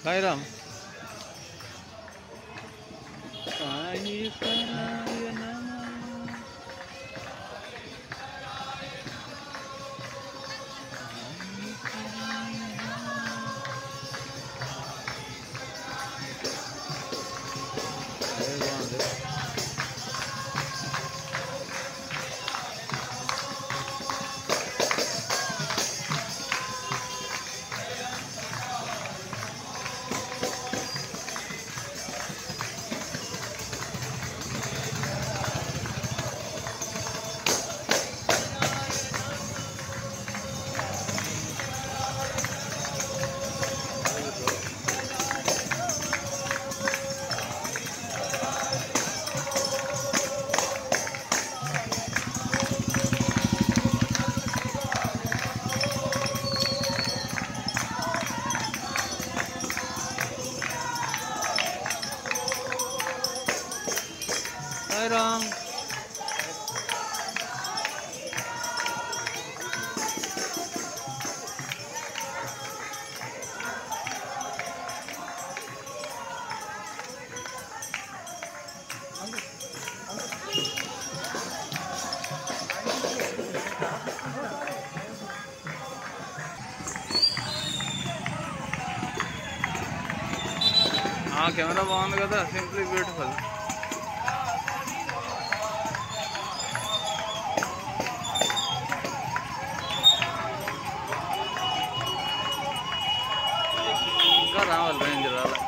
సాయిరామ్ సాయి కరాయ నమః. అదే బాగుంది సాయిరామ్ ఆ కెమెరా బాగుంది కదా సింప్లీ బ్యూటిఫుల్ ఇంకా రావాలి రేంజ్ రాలే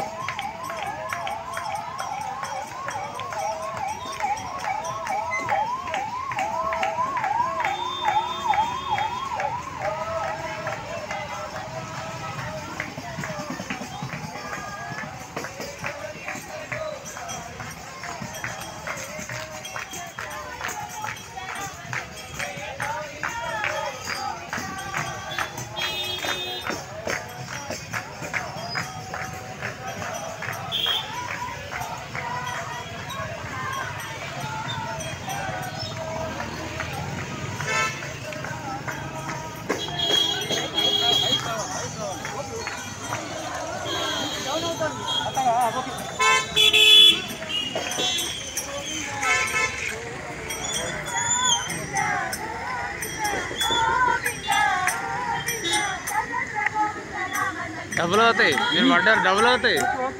డబ్బులు అవుతాయి మీరు పడ్డారు డబ్బులు అవుతాయి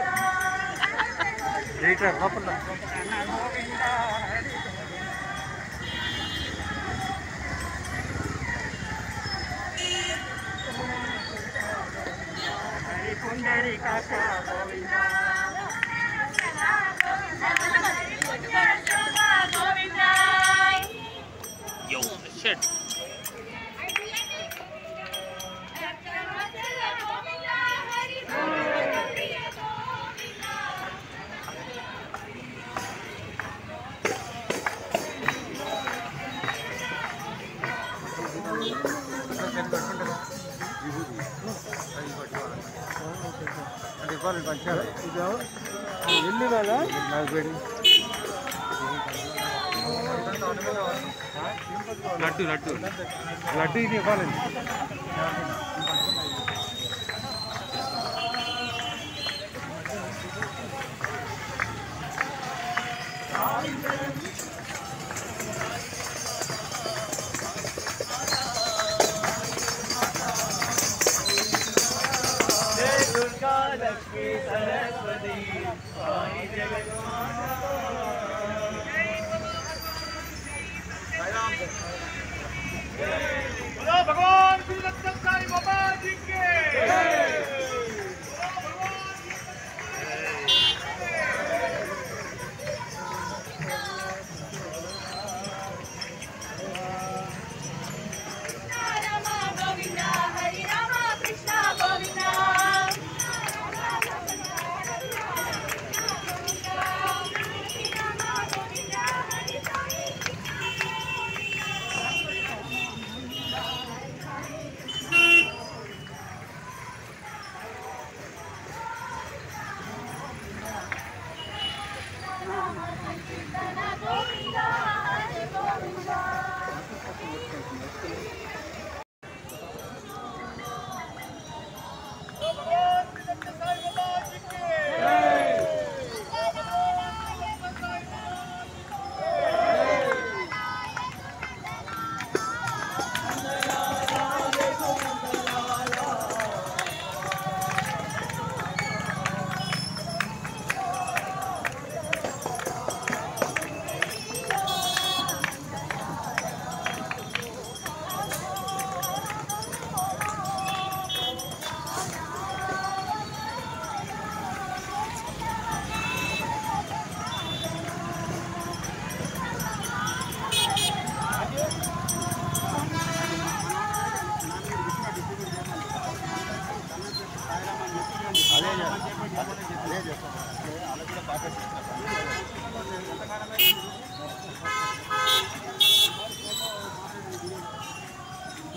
Yo, shit. ఎల్లి కదా లడ్డు లడ్డు లడ్డు ఇది ఇవ్వాలండి రామ గోవింద హరి రామ కృష్ణ గోవింద రామ గోవింద హరి సాయి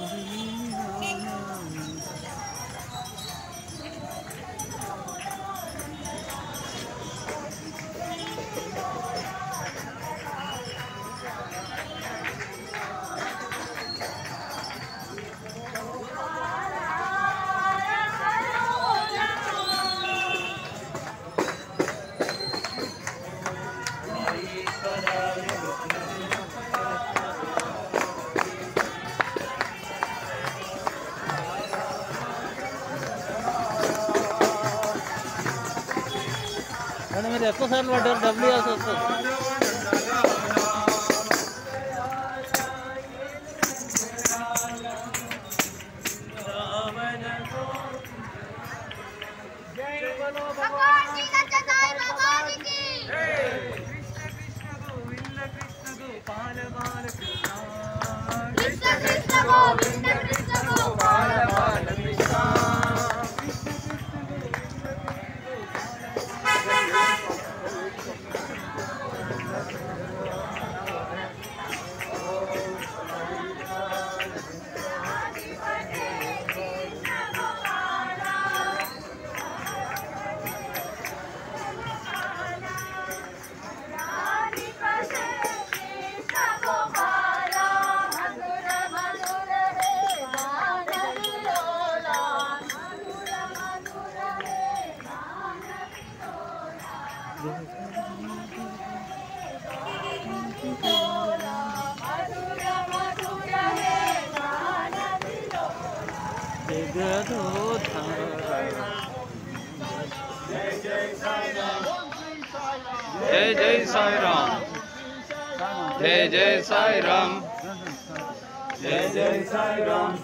కానీ మీరు ఎక్కువ సార్లు పడ్డారు డబ్బులు ఇవ్వాల్సి వస్తుంది भगवान जी सच्चा साईं बाबा जी की कृष्ण कृष्ण गोविंद कृष्ण गोपाल జై జై సాయిరామ్ జై జై సాయిరామ్ జై జై సాయిరామ్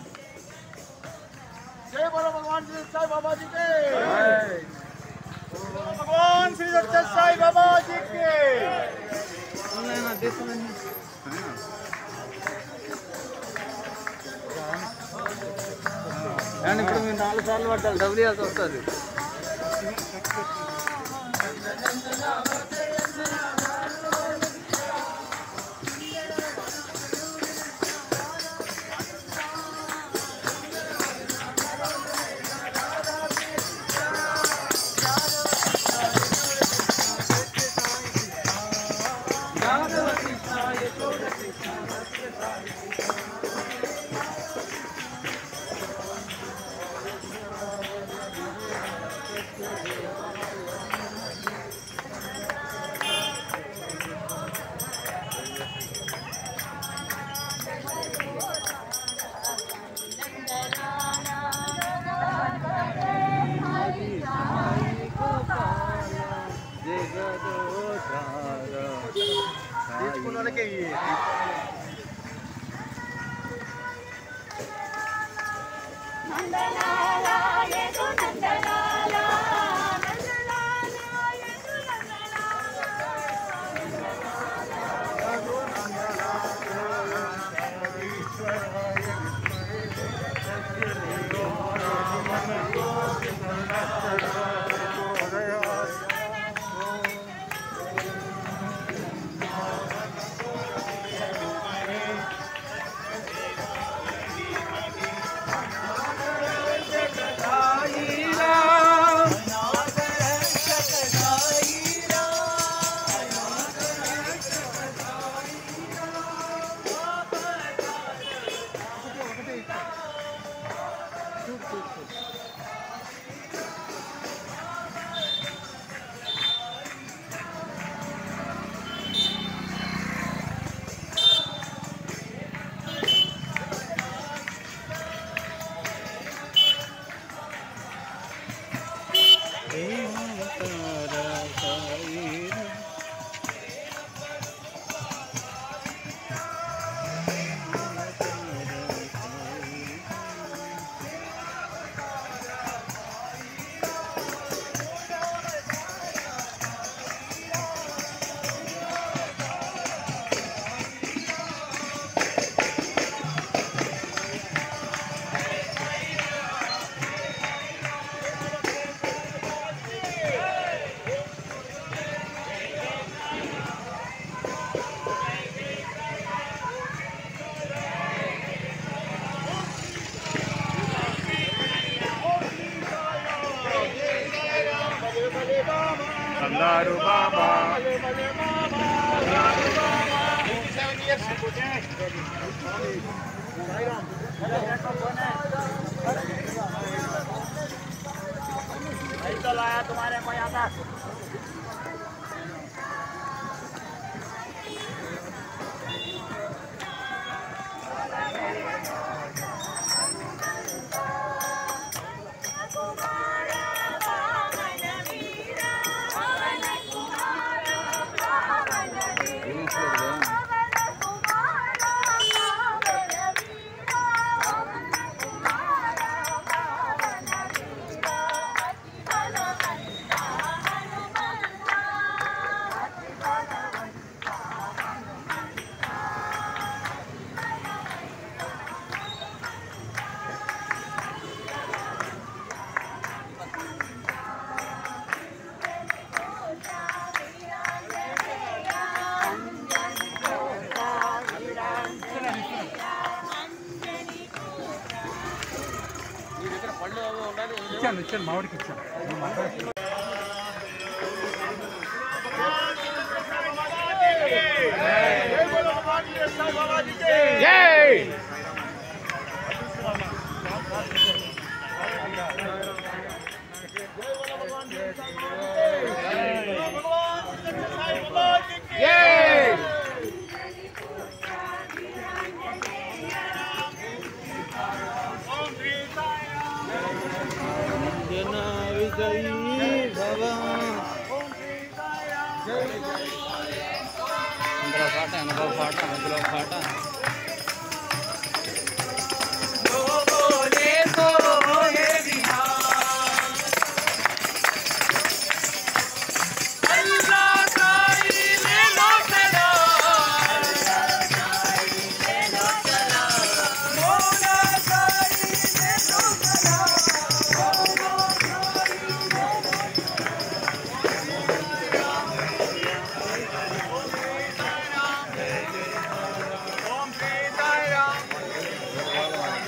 जय बोलो भगवान श्री साई बाबा जी के भगवान श्री सच्चा साई बाबा जी के కానీ ఇప్పుడు మీరు నాలుగు సార్లు పడ్డారు డబ్బులు ఇవ్వాల్సి వస్తుంది బంగారు బాబా तो लाया तुम्हारे को यहाँ तक ఇచ్చాను ఇచ్చాను మామిడికి ఇచ్చాను నువ్వు మాట్లాడు. जय बोलो भगवान श्री साईं बाबा जी के జై भगवान श्री साईं बाबा जी के జై ओम श्री साई జన విజయీ భవ అందులో పాట అందులో పాట అందులో పాట ओम श्री साई राम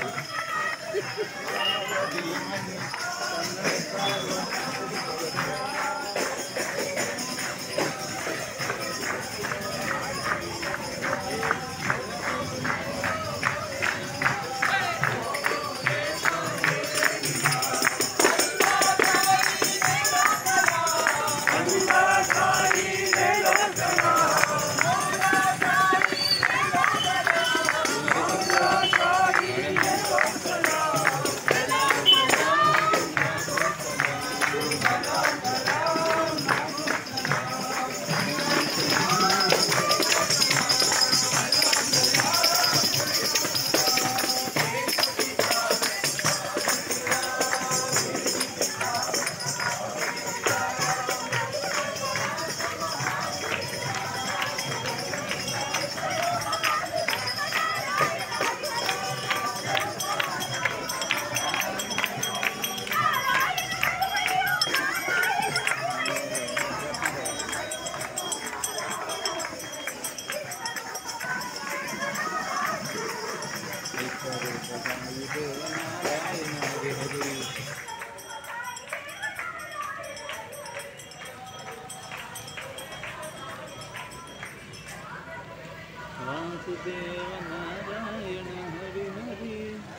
వాసుదేవ నారాయణ హరి హరి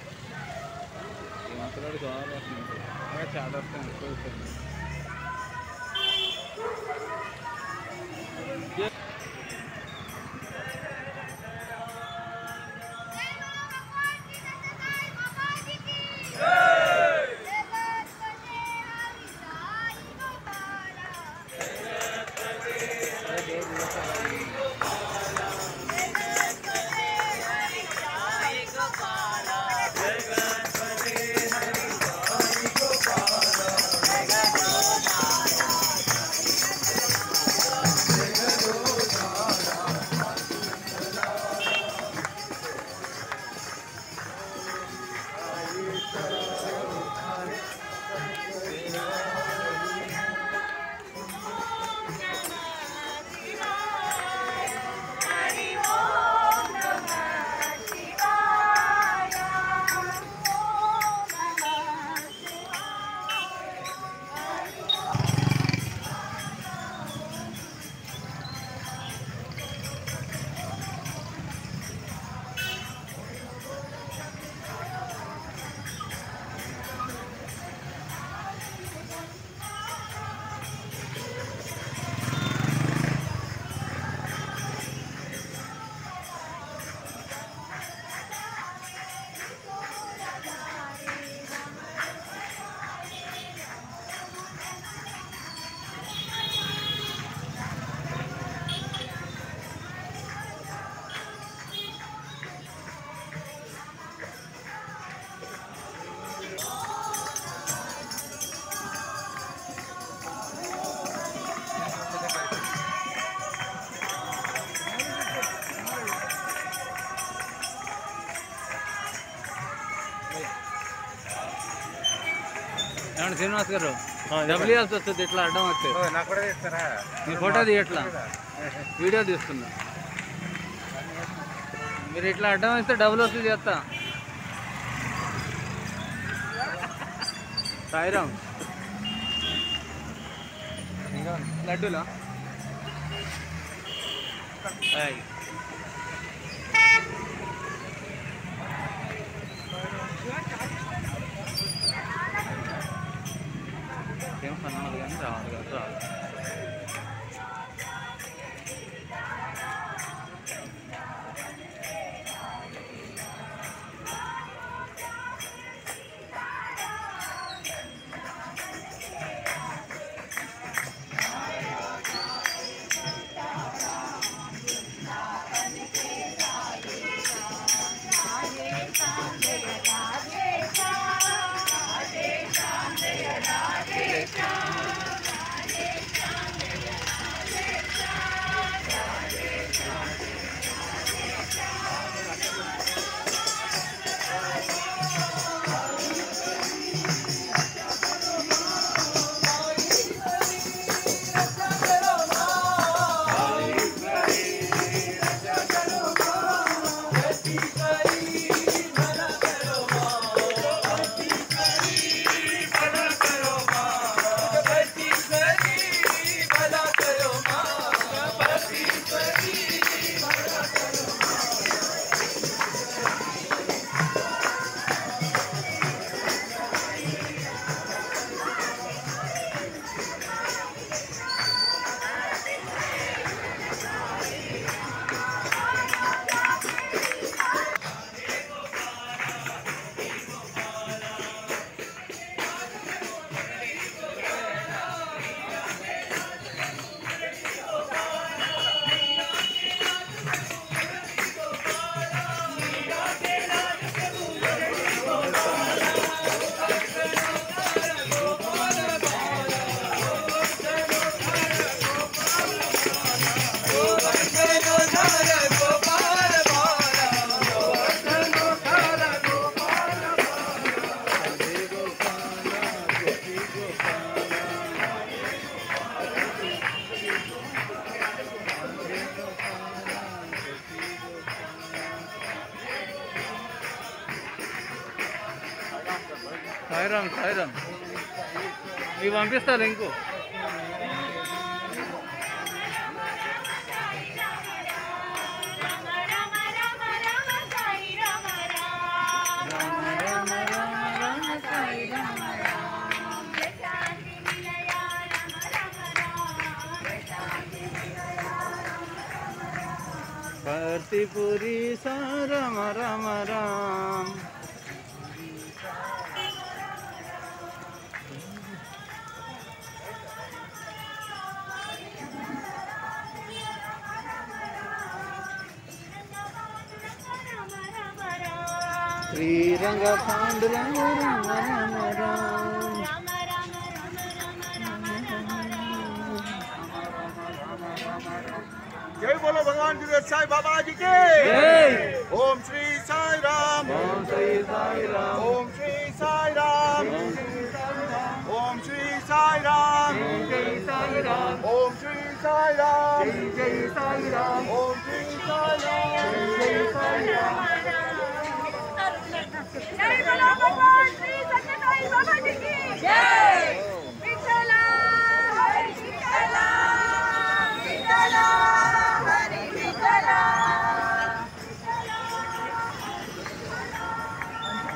మాట్లాడు కావాలి చాలా వస్తాయి ఎక్కువ వస్తాయి. Jai ఏమండి శ్రీనివాస్ గారు డబ్బులు ఇవ్వాల్సి వస్తుంది ఇట్లా అడ్డం వస్తే నాకు కూడా ఇస్తారా మీ ఫోటో తీయట్లా వీడియో తీస్తున్నా మీరు ఇట్లా అడ్డం వేస్తే డబ్బులు వస్తుంది చేస్తా సాయిరామ్ లడ్డూలా ఆయ్. ఏం పన్నాడు కానీ రావాలి కాదు రావాలి సాయిరామ్ సాయిరామ్ మీకు పంపిస్తా లింకు రామ రామ రామ రామ సాయి రామ రామ రామ రామ రామ సాయి రామ రామ శాంతి నిలయ రామ రామ రామ శాంతి నిలయ భర్తిపురి సారమ రమ రామ్ రామ రామ రామ శ్రీరంగ పాండురంగ రామ రామ రామ్ రామ రామ రామ రామ जय बोलो भगवान गुरु साई बाबा जी की జై ओम श्री साई राम ఓం శ్రీ సాయిరామ్ ओम श्री साई राम ओम श्री साई राम జై సాయిరామ్ ओम श्री साई राम జై సాయిరామ్ ओम श्री साई राम जय बोलो भगवान श्री सत्यसाई बाबा जी की जय विठला हरि विठला विठला हरि विठला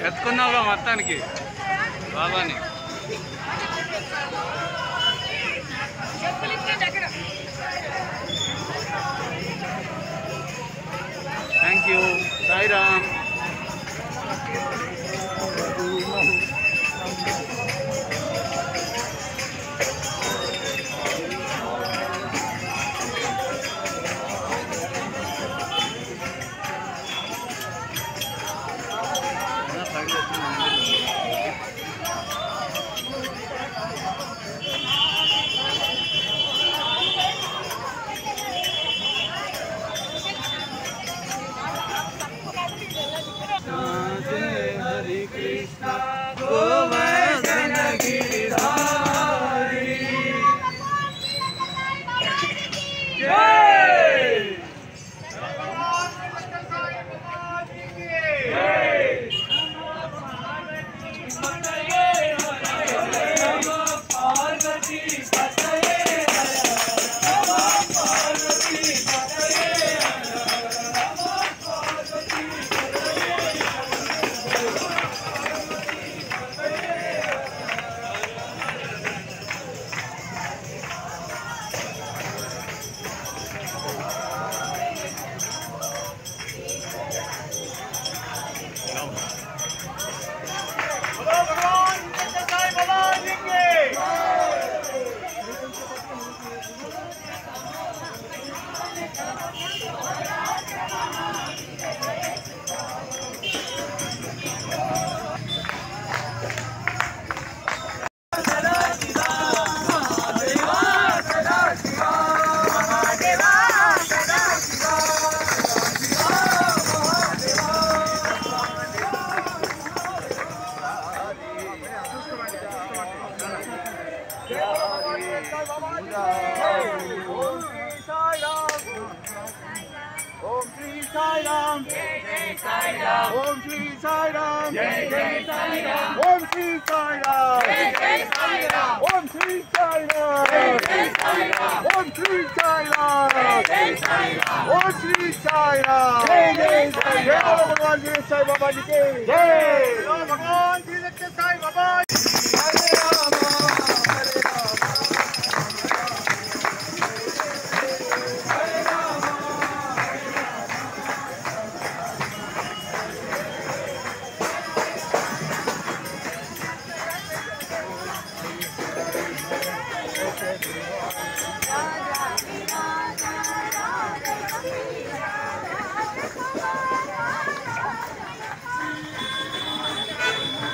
ఎత్తుకున్నావుగా మొత్తానికి బాబాని చెప్పులు ఇస్తే దగ్గర థ్యాంక్ యూ సాయిరామ్ హరి కృష్ణ గోవర్ధన గిరిధారి बोलो भगवान सत्य साई बाबा जी की ओम श्री साई राम ओम श्री साई राम ओम श्री साई राम ओम श्री साई राम ओम श्री साई राम ओम श्री साई राम ओम श्री साई राम जय बोलो भगवान श्री साई बाबा जी के जय बोलो भगवान श्री सत्य साई बाबा हरे राम हरे राम Thank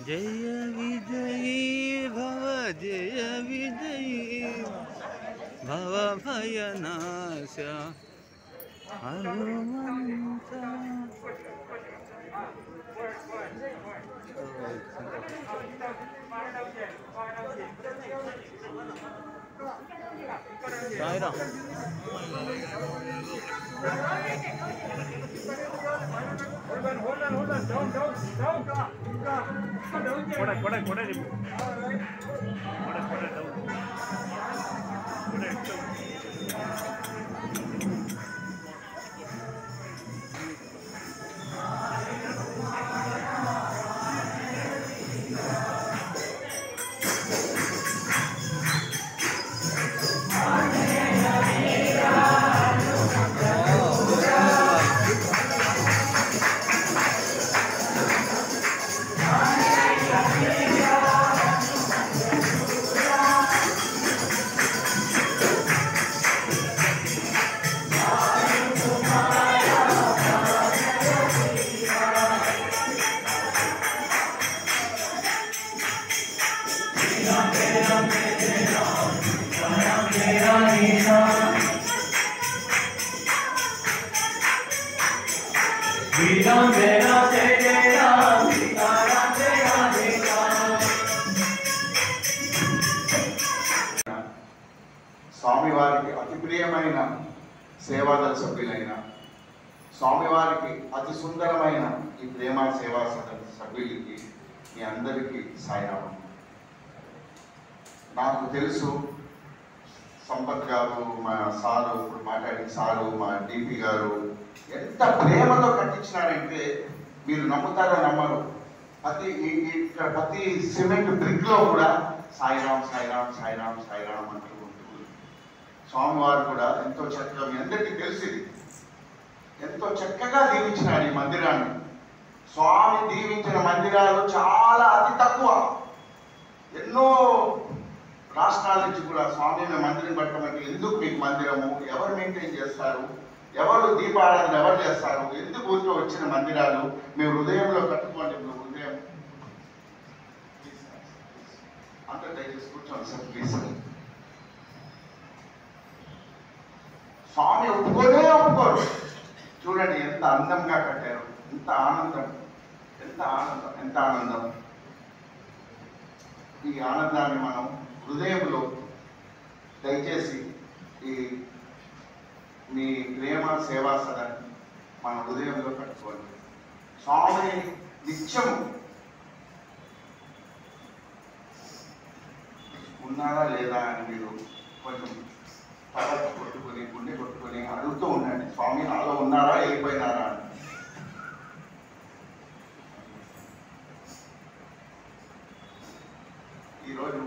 జయ విజయీ భవ జయ విజయీ భవ భయనాశ హనుమంత సాయిరామ్ స్వామివారికి అతి ప్రియమైన సేవాదళ సభ్యులైన స్వామివారికి అతి సుందరమైన ఈ ప్రేమ సేవా సదన సభ్యులకి మీ అందరికీ సాయిరామం నాకు తెలుసు సంపత్ గారు మా సారు ఇప్పుడు మాట్లాడిన సారు మా డిపి గారు ఎంత ప్రేమతో కట్టించినారంటే మీరు నమ్ముతారో నమ్మరు ప్రతి ఈ- ఈ- ఇక్కడ ప్రతి సిమెంట్ బ్రిక్ లో కూడా సాయిరామ్ సాయిరామ్ సాయిరామ్ సాయిరామ్ అంటూ ఉంటుంది స్వామివారు కూడా ఎంతో చక్కగా మీ అందరికీ తెలిసింది ఎంతో చక్కగా దీవించినాడు ఈ మందిరాన్ని స్వామి దీవించిన మందిరాలు చాలా అతి తక్కువ ఎన్నో రాష్ట్రాల నుంచి కూడా స్వామి మేము మందిరం కట్టమంటే ఎందుకు మీకు మందిరము ఎవరు మెయింటైన్ చేస్తారు ఎవరు దీపారాధన ఎవరు చేస్తారు ఎందుకు ఊరికే వచ్చిన మందిరాలు మీ హృదయంలో కట్టుకోండి మీ హృదయం అంత దయచేసి కూర్చోండి సార్ ప్లీజ్ స్వామి ఒప్పుకోనే ఒప్పుకోరు చూడండి ఎంత అందంగా కట్టారు ఎంత ఆనందం ఎంత ఆనందం ఎంత ఆనందం ఈ ఆనందాన్ని మనం హృదయంలో దయచేసి ఈ మీ ప్రేమ సేవా సదన్ మన హృదయంలో కట్టుకోండి స్వామిని నిత్యం ఉన్నారా లేదా అని మీరు కొంచెం తర్వాత కొట్టుకొని గుండె కొట్టుకొని అడుగుతూ ఉండండి స్వామి నాలో ఉన్నారా వెళ్ళిపోయినారా అని ఈరోజు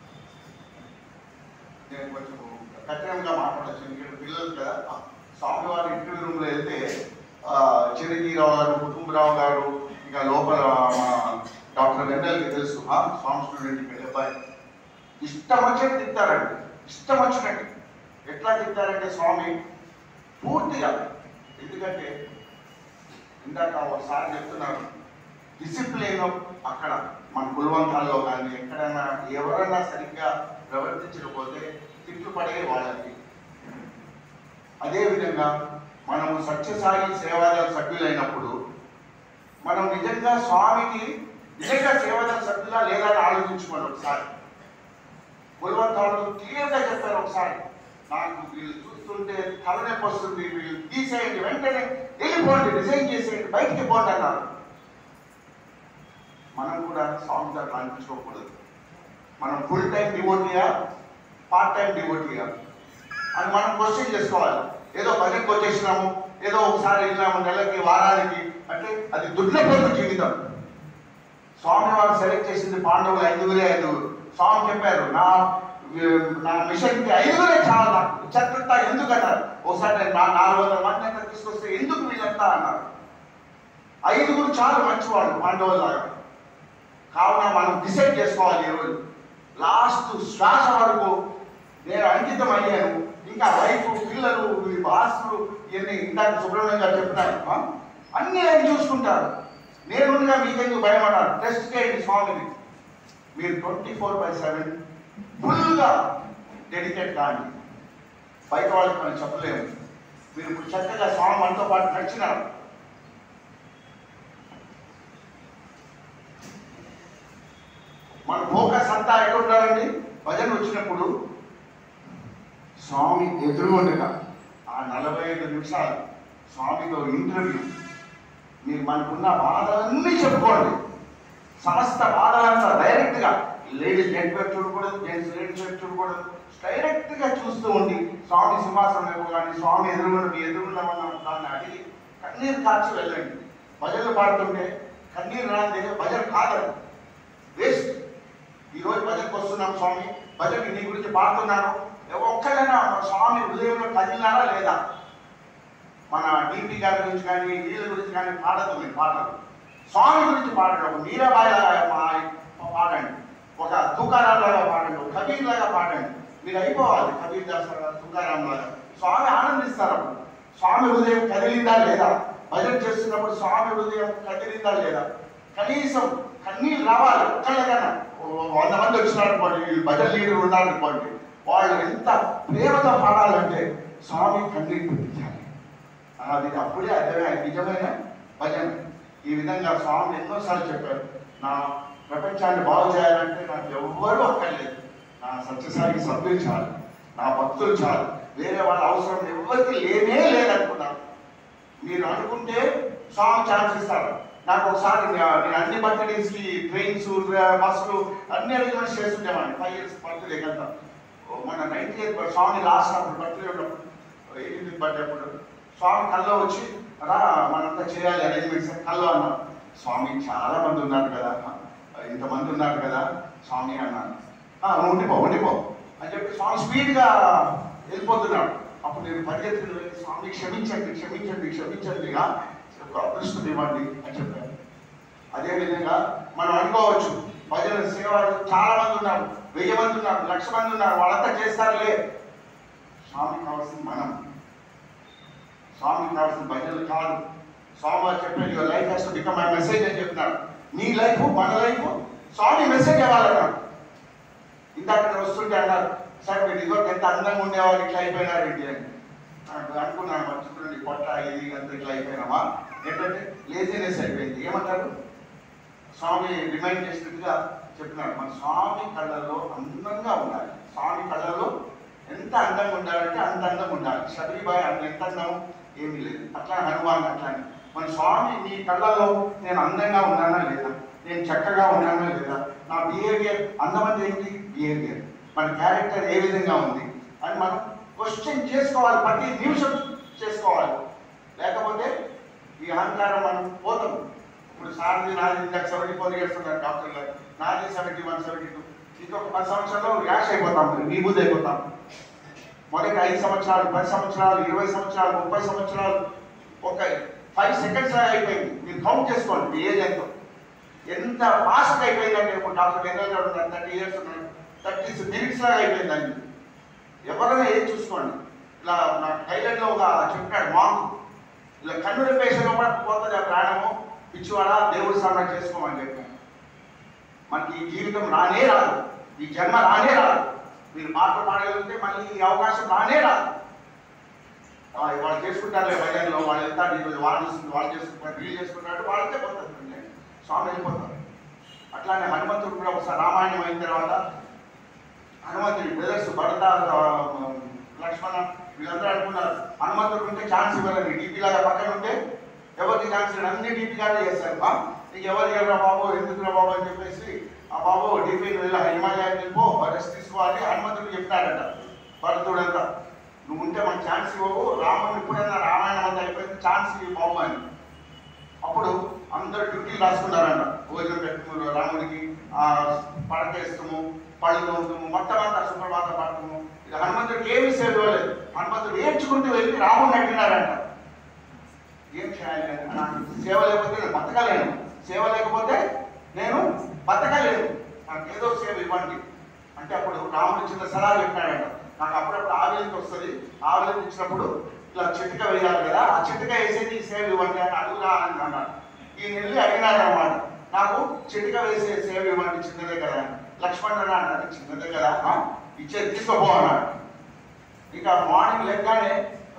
నేను కొంచెం కఠినంగా మాట్లాడచ్చు ఇక్కడ పిల్లలు కదా స్వామివారి ఇంటర్వ్యూ రూమ్లో వెళ్తే ఆ, చిరంజీరావు గారు కుటుంబరావు గారు ఇంకా లోపల మా డాక్టర్ వెన్నెల్కి తెలుసు ఆ, స్వామి స్టూడెంట్ ఇక్కడ అబ్బాయి ఇష్టం వచ్చినట్టు తింటారండి ఇష్టం వచ్చినట్టు ఎట్లా తింటారంటే స్వామి పూర్తిగా ఎందుకంటే ఇందాక ఒకసారి చెప్తున్నారు డిసిప్లిన్ అక్కడ మన కులవంతాల్లో కానీ ఎక్కడైనా ఎవరైనా సరిగ్గా ప్రవర్తించకపోతే తిట్లు పడే వాళ్ళకి అదేవిధంగా మనము సత్యసాయి సేవాదళ సభ్యులైనప్పుడు మనం నిజంగా స్వామికి నిజంగా సేవాదళ సభ్యులా లేదా అని ఆలోచించుకోండి ఒకసారి కులవంతాలు క్లియర్గా చెప్పారు ఒకసారి నాకు వీళ్ళు చూస్తుంటే తలనొప్పి వస్తుంది వీళ్ళు తీసేయండి వెంటనే వెళ్ళిపోండి రిజైన్ చేసేయండి బయటికి పోండి అన్నారు మనం కూడా స్వామి దగ్గర అనిపించుకోకూడదు మనం ఫుల్ టైం డివోటీయా పార్ట్ టైం డివోటీయా అని మనం క్వశ్చన్ చేసుకోవాలి ఏదో భజనకు వచ్చేసినాము ఏదో ఒకసారి వెళ్ళినాము నెలకి వారానికి అంటే అది దుర్లభమైన జీవితం స్వామి వారు సెలెక్ట్ చేసింది పాండవులు ఐదుగురే ఐదుగురు స్వామి చెప్పారు నా నా మిషన్కి ఐదుగురే చాలా నాకు చెత్త ఎందుకు అన్నారు ఒకసారి నేను నా నాలుగు వందల మంది అక్కడ తీసుకొస్తే ఎందుకు వీళ్ళంతా అన్నారు ఐదుగురు చాలా మంచివాళ్ళు పాండవులాగా కావున మనం డిసైడ్ చేసుకోవాలి ఈరోజు లాస్ట్ శ్వాస వరకు నేను అంకితం అయ్యాను ఇంకా వైఫ్ పిల్లలు ఈ బాసులు ఇవన్నీ ఇందాక సుబ్రహ్మణ్యం గారు చెప్పినారు ఆ? అన్నీ ఆయన చూసుకుంటారు నేనుగా మీకెందుకు భయపడాలి టెస్ట్ చేయండి స్వామిని మీరు ట్వంటీ ఫోర్ బై సెవెన్ ఫుల్గా డెడికేట్ కాండి బయట వాళ్ళకి మనం చెప్పలేము మీరు ఇప్పుడు చక్కగా స్వామి మనతో పాటు నడిచినారు మన ఫోకస్ అంతా ఎక్కడ ఉండాలండి భజన వచ్చినప్పుడు స్వామి ఎదురుగుండగా ఆ నలభై ఐదు నిమిషాలు స్వామితో ఇంటర్వ్యూ మీరు మనకున్న బాధలన్నీ చెప్పుకోండి సమస్త బాధలంతా డైరెక్ట్గా లేడీస్ జెంట్ వైపు చూడకూడదు జెంట్స్ లేడీస్ వైపు చూడకూడదు డైరెక్ట్గా చూస్తూ ఉండి స్వామి సింహాసనం వైపు కానీ స్వామి ఎదురుగుండ మీ ఎదురుగుండ మనం దాన్ని అడిగి కన్నీరు కార్చి వెళ్ళండి భజనలు పాడుతుంటే కన్నీరు రాదే భజన కాదు వేస్ట్ ఈరోజు భజనకు వస్తున్నాం స్వామి భజనకి నీ గురించి పాడుతున్నాను ఒక్కరైనా స్వామి హృదయంలో కదిలినారా లేదా మన డిపి గారి గురించి కానీ వీళ్ళ గురించి కానీ పాడదు మీరు పాడదు స్వామి గురించి పాడండి ఒక మీరాబాయి లాగా పా- పాడండి ఒక తుకారాం లాగా పాడండి ఒక కబీర్ లాగా పాడండి మీరు అయిపోవాలి కబీర్ దాస్ లాగా తుకారాం లాగా స్వామి ఆనందిస్తారు అప్పుడు స్వామి హృదయం కదిలిందా లేదా భజన చేస్తున్నప్పుడు స్వామి హృదయం కదిలిందా లేదా కనీసం కన్నీళ్ళు రావాలి ఒక్కళ్ళకన్నా ఓ వంద మంది వచ్చినారు అనుకోండి ఈ భజన లీడర్ ఉన్నారనుకోండి వాళ్ళు ఎంత ప్రేమతో పాడాలంటే స్వామి కన్నీళ్ళు పెట్టించాలి అది అప్పుడే అర్థమే నిజమైన భజన ఈ విధంగా స్వామి ఎన్నోసార్లు చెప్పారు నా ప్రపంచాన్ని బాగు చేయాలంటే నాకు ఎవ్వరూ అక్కర్లేదు నా సత్యసాయి సభ్యులు చాలు నా భక్తులు చాలు వేరే వాళ్ళ అవసరం ఎవరికి లేనే లేదనుకున్నాను మీరు అనుకుంటే స్వామి ఛాన్స్ ఇస్తారు నాకు ఒకసారి నే- నేను అన్ని బర్త్డేస్కి ట్రైన్స్ బస్సులు అన్ని అరేంజ్మెంట్స్ చేస్తుండేవాడిని ఫైవ్ ఇయర్స్ బర్త్డే కదా మన నైన్టీ ఎయిత్ స్వామి లాస్ట్ అప్పుడు బర్త్డే ఉన్నప్పుడు ఎయిటీ బర్త్డే అప్పుడు స్వామి కల్లో వచ్చి రా మనంతా చేయాలి అరేంజ్మెంట్స్ కల్లో అన్నా స్వామి చాలా మంది ఉన్నారు కదా ఇంతమంది ఉన్నారు కదా స్వామి అన్నాను "ఆ, నువ్వు ఉండిపో ఉండిపో అని చెప్పి స్వామి స్పీడ్గా వెళ్ళిపోతున్నాడు అప్పుడు నేను పరిగెత్తుకుని వెళ్ళి స్వామి క్షమించండి క్షమించండి క్షమించండిగా ఒక అదృష్టం ఇవ్వండి అని చెప్పాను అదేవిధంగా మనం అనుకోవచ్చు భజన సేవలు చాలా మంది ఉన్నారు వెయ్యి మంది ఉన్నారు లక్ష మంది ఉన్నారు వాళ్ళంతా చేస్తారులే స్వామి కావాల్సింది మనం స్వామి కావాల్సిన భజనలు కాదు స్వామి వారు చెప్పారు your life has to become my message అని చెప్పినారు నీ లైఫ్ మన లైఫ్ స్వామి మెసేజ్ ఇవ్వాలన్నారు ఇందాక నేను వస్తుంటే అన్నారు సార్ మీరు ఇదివరకు ఎంత అందంగా ఉండేవాళ్ళు ఇట్లా అయిపోయినారు ఏంటి అని నాకు అనుకున్నాను మర్చిపోయింది పొట్ట ఇది అంత ఇట్లా అయిపోయినామా ఏంటంటే లేజినెస్ అయిపోయింది ఏమంటారు స్వామి రిమైండ్ చేసినట్టుగా చెప్పినాడు మన స్వామి కళ్ళల్లో అందంగా ఉండాలి స్వామి కళ్ళల్లో ఎంత అందంగా ఉండాలంటే అంత అందంగా ఉండాలి షబీబాయ్ అంత ఎంత అందం ఏమీ లేదు అట్లా హనుమాన్ అట్లా మన స్వామి నీ కళ్ళల్లో నేను అందంగా ఉన్నానా లేదా నేను చక్కగా ఉన్నానా లేదా నా బిహేవియర్ అందమంది ఏంటి బిహేవియర్ మన క్యారెక్టర్ ఏ విధంగా ఉంది అని మనం క్వశ్చన్ చేసుకోవాలి ప్రతి నిమిషం చేసుకోవాలి లేకపోతే ఈ అహంకారం మనం పోతాం ఇప్పుడు సార్ది నాది ఇందాక సెవెంటీ ఫోర్ ఇయర్స్ ఉన్నారు డాక్టర్ గారు నాది సెవెంటీ వన్ సెవెంటీ టూ ఇంకొక పది సంవత్సరాల్లో ర్యాష్ అయిపోతాం మీ బుద్ధి అయిపోతాం మొదటి ఐదు సంవత్సరాలు పది సంవత్సరాలు ఇరవై సంవత్సరాలు ముప్పై సంవత్సరాలు ఒక ఫైవ్ సెకండ్స్ అయిపోయింది మీరు కౌంట్ చేసుకోండి మీ ఏజ్ ఎంతో ఎంత ఫాస్ట్గా అయిపోయిందంటే ఇప్పుడు డాక్టర్ వెంకయ్య గారు ఉన్నారు థర్టీ ఇయర్స్ ఉన్నారు థర్టీ మినిట్స్ లాగా అయిపోయిందండి ఎవరైనా ఏం చూసుకోండి ఇలా నా థైలాండ్లో ఒక చెప్పాడు మాకు ఇలా కన్ను రెప్పేసిన పోతుంది ఆ ప్రాణము పిచ్చివాడ దేవుడి సాధన చేసుకోమని చెప్పాను మనకి ఈ జీవితం రానే రాదు ఈ జన్మ రానే రాదు మీరు పాటలు పాడగలిగితే మళ్ళీ ఈ అవకాశం రానే రాదు ఆ, వాళ్ళు చేసుకుంటారు భజనలో వాళ్ళు వెళ్తారు ఈరోజు వాళ్ళు చేసుకుంటారు వాళ్ళు చేసుకుంటారు వీళ్ళు చేసుకుంటారు వాళ్ళకే పోతారు స్వామి వెళ్ళిపోతారు అట్లానే హనుమంతుడు కూడా ఒకసారి రామాయణం అయిన తర్వాత హనుమంతుడి బ్రదర్స్ భరత ఆ, లక్ష్మణ వీళ్ళందరూ అనుకున్నారు హనుమంతుడు ఉంటే ఛాన్స్ ఇవ్వాలని డీపీ లాగా పక్కన ఉంటే ఎవరికి ఛాన్స్ ఇవ్వరు అన్ని డీపీ గానే చేస్తారు బా నీకు ఎవరు ఎవరా బాబు ఎందుకురా బాబు అని చెప్పేసి ఆ బాబు డీపీ వెళ్ళి హిమాలయానికి వెళ్ళిపో రెస్ట్ తీసుకోవాలి హనుమంతుడు చెప్పినాడట భరతుడంతా నువ్వు ఉంటే మనకు ఛాన్స్ ఇవ్వవు రాముడు ఎప్పుడైనా రామాయణం అంతా అయిపోయింది ఛాన్స్ ఇవ్వు బాబు అని అప్పుడు అందరు డ్యూటీలు రాసుకున్నారంట భోజనం పెట్టుకున్నారు రాముడికి ఆ పడకేస్తాము పళ్ళు తోముతాము మొత్తం అంతా సుప్రభాత పడతాము ఇది హనుమంతుడికి ఏమీ సేవ ఇవ్వలేదు హనుమంతుడు ఏడ్చుకుంటూ వెళ్ళి రాముడిని అడిగినారంట ఏం చేయాలి అని. నాకు సేవ లేకపోతే నేను బతకలేను సేవ లేకపోతే నేను బతకలేను నాకు ఏదో సేవ ఇవ్వండి అంటే అప్పుడు రాముడు చిన్న సలహా చెప్పినాడంట నాకు అప్పుడప్పుడు ఆవేలికి వస్తుంది ఆవేలికి ఇచ్చినప్పుడు ఇట్లా చిటిక వేయాలి కదా ఆ చిటిక వేసేది ఈ సేవ ఇవ్వండి అని అడుగురా అని అన్నాడు ఈయన వెళ్ళి అడిగినాడు అనమాట నాకు చిటిక వేసే సేవ ఇవ్వండి చిన్నదే కదా అని. లక్ష్మణ్ అన్నాడు అది చిన్నదే కదా ఆ, ఇచ్చేది తీసుకోపో అన్నాడు ఇక మార్నింగ్ లెగ్గానే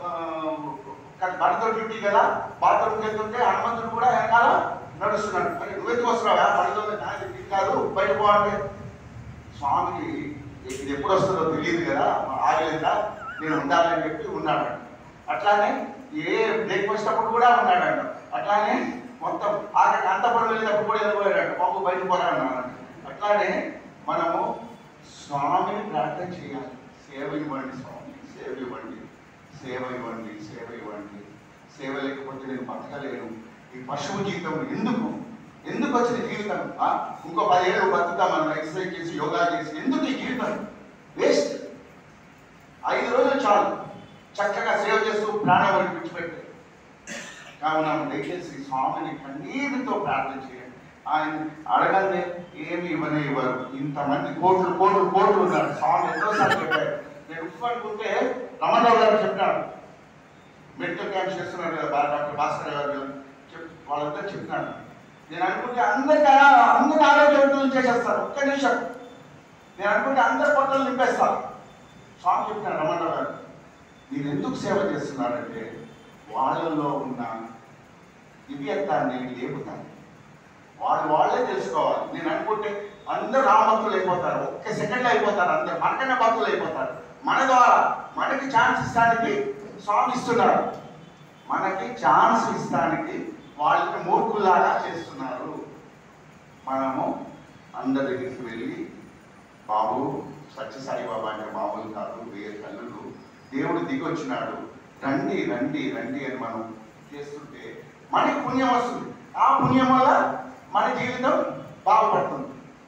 భర్త డ్యూటీ కదా బాత్రూమ్కి వెళ్తుంటే హనుమంతుడు కూడా వెనకాల నడుస్తున్నాడు మరి నువ్వెందుకు వస్తున్నావా పనిలో నాకు ఇది కాదు బయట పో అంటే స్వామికి ఇది ఎప్పుడు వస్తుందో తెలియదు కదా ఆగలేదా నేను ఉండాలని చెప్పి ఉన్నాడు అట్లానే ఏ బ్రేక్ఫాస్ట్ అప్పుడు కూడా ఉన్నాడంట అట్లానే మొత్తం ఆఖరికి అంతపురం వెళ్ళినప్పుడు కూడా వెళ్ళిపోయాడు బాబు బయట పోరా అన్నాడు అట్లానే మనము స్వామిని ప్రార్థన చేయాలి సేవ ఇవ్వండి స్వామి సేవ ఇవ్వండి సేవ ఇవ్వండి సేవ ఇవ్వండి సేవ లేకపోతే నేను బతకలేను ఈ పశువు జీవితం ఎందుకు ఎందుకు వచ్చిన జీవితం ఆ? ఇంకో పదిహేడు బతుకుతాం మనం ఎక్సర్సైజ్ చేసి యోగా చేసి ఎందుకు ఈ జీవితం వేస్ట్ ఐదు రోజులు చాలు చక్కగా సేవ చేస్తూ ప్రాణం వరకు విడిచిపెట్టి కావున దయచేసి స్వామిని కన్నీరుతో ప్రార్థన చేయండి ఆయన అడగందే ఏమి ఇవ్వనే ఇవ్వరు ఇంతమంది కోట్లు కోట్లు కోట్లు ఉన్నారు స్వామి ఎన్నోసార్లు చెప్పారు నేను ఉప్పు అనుకుంటే రమణరావు గారు చెప్పినాడు మెడికల్ క్యాంప్ చేస్తున్నారు కదా బా- డాక్టర్ భాస్కర్ గారు చెప్ వాళ్ళంతా చెప్పినాడు నేను అనుకుంటే అందరికి ఆ- అందరి ఆరోగ్యవంతులు చేసేస్తారు ఒక్క నిమిషం నేను అనుకుంటే అందరి పొట్టలు నింపేస్తాను స్వామి చెప్పినాడు రమణరావు గారు మీరు ఎందుకు సేవ చేస్తున్నారంటే వాళ్ళలో ఉన్న దివ్యత్వాన్ని లేపుతాను వాళ్ళు వాళ్ళే తెలుసుకోవాలి నేను అనుకుంటే అందరు రామభక్తులు అయిపోతారు ఒక్క సెకండ్లో అయిపోతారు అందరు మనకన్నా భక్తులు అయిపోతారు మన ద్వారా మనకి ఛాన్స్ ఇస్తానికి స్వామి ఇస్తున్నారు మనకి ఛాన్స్ ఇస్తానికి వాళ్ళకి మూర్ఖుల్లాగా చేస్తున్నారు మనము అందరి దగ్గరికి వెళ్ళి బాబు సత్యసాయి బాబా అంటే మామూలు కాదు వేరు తల్లులు దేవుడు దిగి వచ్చినాడు రండి రండి రండి అని మనం చేస్తుంటే మనకి పుణ్యం వస్తుంది ఆ పుణ్యం వల్ల మన జీవితం బాగుపడుతుంది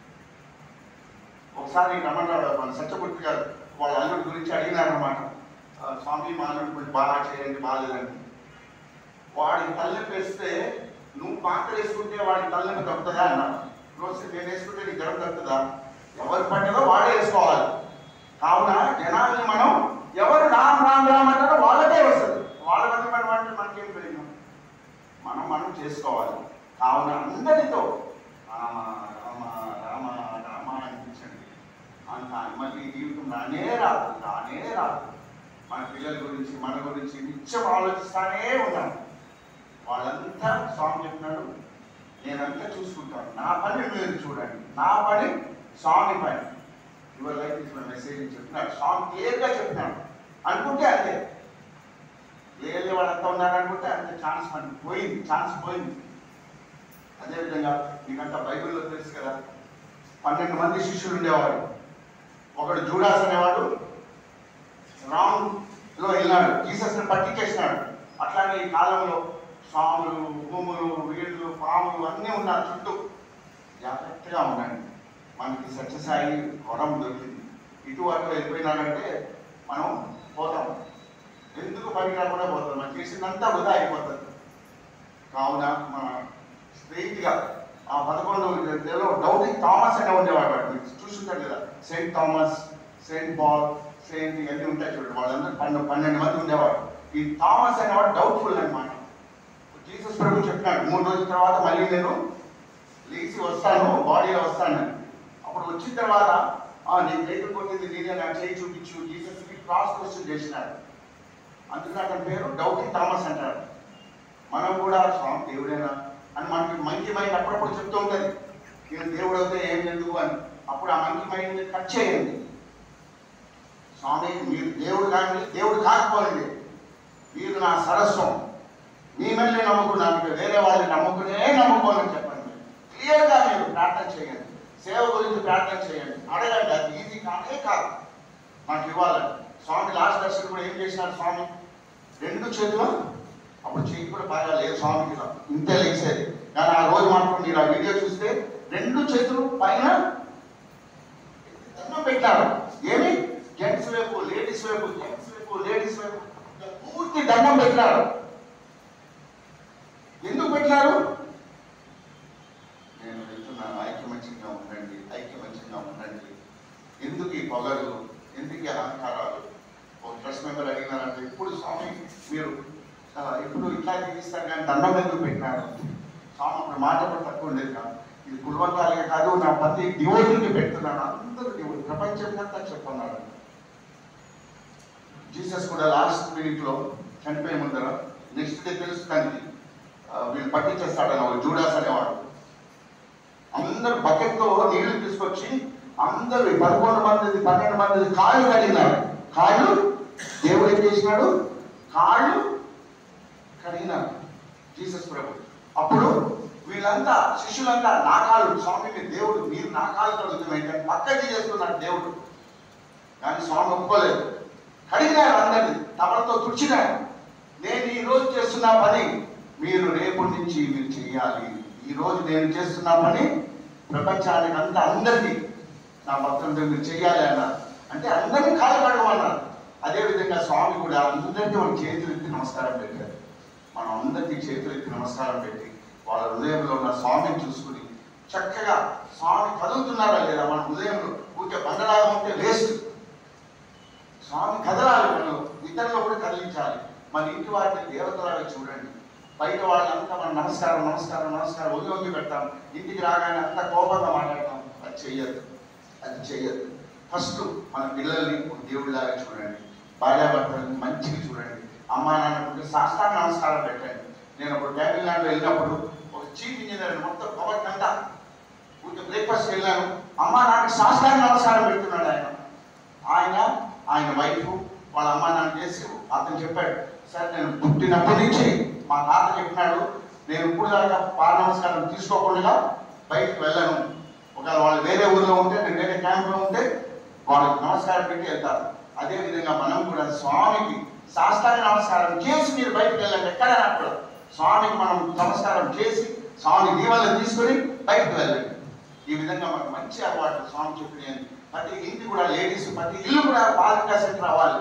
ఒకసారి రమణరావు మన సత్యమూర్తి గారు వాళ్ళ అల్లుడి గురించి అడిగినారనమాట "ఆ, స్వామి మా అల్లుడు కొంచెం బాగా చేయండి బాగాలేదండి వాడికి తల్లెప్పి వేస్తే నువ్వు పాత్ర వేసుకుంటే వాడికి తల్లెప్పి తప్పుతుందా అన్నాడు రోజు నేను వేసుకుంటే నీకు జ్వరం తప్పుతుందా ఎవరు పట్టినో వాడే వేసుకోవాలి కావున జనాల్ని మనం ఎవరు రామ్ రామ్ రామ్ అంటారో వాళ్ళకే వస్తుంది వాళ్ళ మధ్య మనం అంటే మనకేం తెలియదు మనం మనం చేసుకోవాలి కావున అందరితో రామ రామ రామ రామ అనిపించండి అంత మళ్ళీ జీవితం రానే రాదు రానే రాదు మన పిల్లల గురించి మన గురించి నిత్యం ఆలోచిస్తానే ఉన్నాను వాళ్ళంతా స్వామి చెప్పినాడు నేనంతా చూసుకుంటాను నా పని మీరు చూడండి నా పని స్వామి పని your life is my message అని చెప్పినాడు స్వామి క్లియర్గా చెప్పినాడు అనుకుంటే అంతే లేదు వాళ్ళంతా ఉన్నారు అనుకుంటే అంతే ఛాన్స్ మనకి పోయింది ఛాన్స్ పోయింది అదేవిధంగా మీకంతా బైబిల్లో తెలుసు కదా పన్నెండు మంది శిష్యులు ఉండేవాడు ఒకడు జూడాస్ అనేవాడు రాంగ్ లో వెళ్ళాడు జీసస్ ని పట్టించేసినాడు అట్లానే ఈ కాలంలో స్వాములు భూములు వీళ్ళు పాములు అన్నీ ఉన్నారు చుట్టూ జాగ్రత్తగా ఉండండి మనకి సత్యసాయి వరం దొరికింది ఇటు అటు వెళ్ళిపోయినాడంటే మనం పోతాం ఎందుకు పనికి రాకుండా పోతాం మనం చేసిందంతా వృధా అయిపోతుంది కావున మన స్ట్రైట్గా ఆ పదకొండు లో డౌటింగ్ థామస్ అనే ఉండేవాడు వాడు మీరు చూసుంటారు కదా saint Thomas saint Paul saint ఇవన్నీ ఉంటాయి చూడండి వాళ్ళందరూ పన్నెండు పన్నెండు మంది ఉండేవాడు ఈ థామస్ అనేవాడు డౌట్ఫుల్ అన్నమాట జీసస్ ప్రభు చెప్పినాడు మూడు రోజుల తర్వాత మళ్ళీ నేను లేచి వస్తాను బాడీలో వస్తాను అని. అప్పుడు వచ్చిన తర్వాత ఆ నేను చేతులు కొట్టింది నేనే నాకు చేయి చూపించు జీసస్కి క్రాస్ క్వశ్చన్ చేసినాడు అందుకే అతని పేరు డౌటింగ్ థామస్ అంటారు మనం కూడా స్వామి దేవుడేనా అని మనకి మంచి మైండ్ అప్పుడప్పుడు చెప్తూ ఉంటుంది నేను దేవుడు అయితే ఏం ఎందుకు అని అప్పుడు ఆ మంచి మైండ్ కట్ చేయండి స్వామి మీరు దేవుడు కానీ దేవుడు కాకపోండి మీరు నా సరస్వం మీ మళ్ళీ నమ్ముకున్నాను ఇక వేరే వాళ్ళని నమ్ముకునే నమ్ముకోనని చెప్పండి క్లియర్గా మీరు ప్రార్థన చేయండి సేవ గురించి ప్రార్థన చేయండి అడగండి అది ఈజీ కానే కాదు నాకు ఇవ్వాలని స్వామి లాస్ట్ దర్శనం కూడా ఏం చేసినారు స్వామి రెండు చేతులు అప్పుడు చేయి కూడా బాగా లేదు స్వామికి ఇలా. ఇంతే లేచేది కానీ ఆ రోజు మాత్రం మీరు ఆ వీడియో చూస్తే రెండు చేతులు పైన దండం పెట్టారు ఏమి జెంట్స్ వైపు లేడీస్ వైపు జెంట్స్ వైపు లేడీస్ వైపు ఇట్లా పూర్తి దండం పెట్టినారు ఎందుకు పెట్టినారు నేను వెళ్తున్నాను ఐక్యమత్యంగా ఉండండి ఐక్యమత్యంగా ఉండండి ఎందుకు ఈ పొగలు ఎందుకు ఈ అలంకారాలు ఒక ట్రస్ట్ మెంబర్ అడిగినారంటే ఇప్పుడు స్వామి మీరు ఆ, ఇప్పుడు ఇట్లా తీస్తారు కానీ దండం ఎందుకు పెట్టినారు స్వామి అప్పుడు మాట కూడా తక్కువ ఉండేది కాదు ఇది కులవంతాలే కాదు నా ప్రతి డివోటీకి పెడుతున్నాను అందరూ డివోటీ ప్రపంచమంతా చెప్పున్నాడు జీసస్ కూడా లాస్ట్ మినిట్ లో చనిపోయే ముందర నెక్స్ట్ డే తెలుస్తుంది వీళ్ళు పట్టించేస్తాడని ఒక జూడాస్ అనేవాడు అందరు బకెట్ తో నీళ్లు తీసుకొచ్చి అందరు ఈ పదకొండు మంది పన్నెండు మంది కాళ్ళు కడిగినారు కాళ్ళు దేవుడు ఏం చేసినాడు కాళ్ళు కడిగినారు జీసస్ ప్రభు అప్పుడు వీళ్ళంతా శిష్యులంతా నా కాళ్ళు స్వామి మీ దేవుడు మీరు నా కాళ్ళు కడుగుతాం ఏంటంటే పక్కకి చేస్తున్నాడు దేవుడు కానీ స్వామి ఒప్పుకోలేదు కడిగినారు అందరినీ తమలతో తుడిచినారు నేను ఈ రోజు చేస్తున్న పని మీరు రేపు నుంచి మీరు చేయాలి ఈ రోజు నేను చేస్తున్న పని ప్రపంచానికి అంతా అందరికీ నా భక్తులతో మీరు చేయాలి అన్నారు అంటే అందరినీ కాలు కడగమన్నారు అదేవిధంగా స్వామి కూడా అందరినీ వాళ్ళ చేతులు ఎత్తి నమస్కారం పెట్టారు మనం అందరికీ చేతులు ఎత్తి నమస్కారం పెట్టి వాళ్ళ హృదయంలో ఉన్న స్వామిని చూసుకుని చక్కగా స్వామి కదులుతున్నారా లేదా మన హృదయంలో ఊరికే బండలాగా ఉంటే వేస్ట్ స్వామి కదలాలి మనలో ఇతరులు కూడా కదిలించాలి మన ఇంటి వారిని దేవతలాగా చూడండి బయట వాళ్ళంతా మనం నమస్కారం నమస్కారం నమస్కారం వంగి వంగి పెడతాం ఇంటికి రాగానే అంత కోపంగా మాట్లాడతాం అది చెయ్యదు అది చెయ్యదు ఫస్ట్ మన పిల్లల్ని ఒక దేవుడిలాగా చూడండి భార్యాభర్తలను మంచిగా చూడండి అమ్మా నాన్నకుంటే సాష్టాంగ నమస్కారం పెట్టండి నేను ఒక తమిళనాడు వెళ్ళినప్పుడు ఒక చీఫ్ ఇంజనీర్ మొత్తం పవర్ కంట ఊరికే బ్రేక్ఫాస్ట్ వెళ్ళాను అమ్మా నాన్నకి సాష్టాంగ నమస్కారం పెడుతున్నాడు ఆయన ఆయన ఆయన వైఫ్ వాళ్ళ అమ్మ నాన్న చేసి అతను చెప్పాడు సార్ నేను పుట్టినప్పటి నుంచి మా తాత చెప్పినాడు నేను ఇప్పుడు దాకా పాద నమస్కారం తీసుకోకుండా బయటకు వెళ్ళను ఒకవేళ వాళ్ళు వేరే ఊర్లో ఉంటే నేను వేరే క్యాంప్లో ఉంటే వాళ్ళకి నమస్కారం పెట్టి వెళ్తారు అదే విధంగా మనం కూడా స్వామికి శాస్త్రాంగ నమస్కారం చేసి మీరు బయటకు వెళ్ళండి ఎక్కడైనా అక్కడ స్వామికి మనం నమస్కారం చేసి స్వామి దీవెనలు తీసుకొని బయటకు వెళ్ళండి ఈ విధంగా మనకు మంచి అలవాటు స్వామి చెప్పిన ప్రతి ఇంటి కూడా లేడీస్ ప్రతి ఇల్లు కూడా బాలికా సెంటర్ అవ్వాలి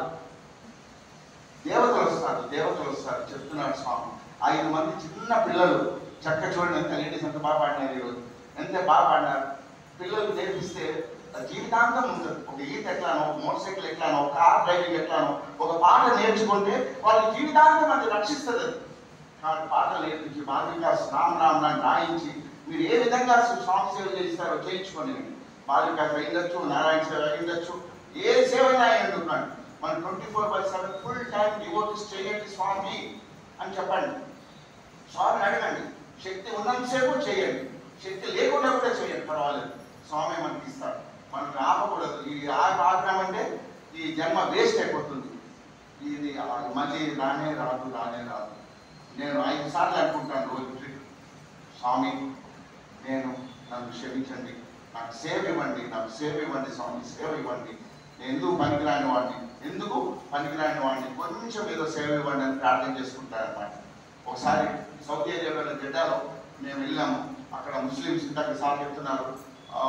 దేవతలు వస్తారు దేవతలు వస్తారు చెప్తున్నాడు స్వామి ఐదు మంది చిన్న పిల్లలు చక్క చూడండి ఎంత లేడీస్ ఎంత బాగా పాడినారు ఈరోజు ఎంత బాగా పాడినారు పిల్లలు నేర్పిస్తే అది జీవితాంతం ఉంటుంది ఒక ఈత ఎట్లానో ఒక మోటార్ సైకిల్ ఎట్లానో ఒక కార్ డ్రైవింగ్ ఎట్లానో ఒక పాట నేర్చుకుంటే వాళ్ళ జీవితాంతం అది రక్షిస్తుంది అది కాబట్టి పాటలు నేర్పించి బాలిక రామ్ రామ్ రామ్ రాయించి మీరు ఏ విధంగా స్వామి సేవ చేస్తారో చేయించుకోండి బాలిక అయ్యిండొచ్చు నారాయణ సేవ అయ్యిండొచ్చు ఏ సేవ అయినా అయ్యిండున్నాడు మన twenty four by seven full time devotees చేయండి స్వామి అని చెప్పండి స్వామిని అడగండి శక్తి ఉన్నంతసేపు చేయండి శక్తి లేకుండా కూడా చేయండి పర్వాలేదు స్వామి మనకి ఇస్తాడు మనకి ఆపకూడదు ఈ ఆప ఆపడామంటే ఈ జన్మ వేస్ట్ అయిపోతుంది ఇది ఆ మళ్ళీ రానే రాదు రానే రాదు నేను ఐదు సార్లు అనుకుంటాను రోజు స్వామి నేను నన్ను క్షమించండి నాకు సేవ ఇవ్వండి నాకు సేవ ఇవ్వండి స్వామి సేవ ఇవ్వండి నేను ఎందుకు పనికిరాని వాడిని ఎందుకు పనికిరాని వాడిని కొంచెం ఏదో సేవ ఇవ్వండి అని ప్రార్థన చేసుకుంటాను అనమాట ఒకసారి సౌదీ అరేబియాలో జెడ్డాలో మేము వెళ్ళాము అక్కడ ముస్లిమ్స్ ఇంతకు సార్ చెప్తున్నారు ఆ,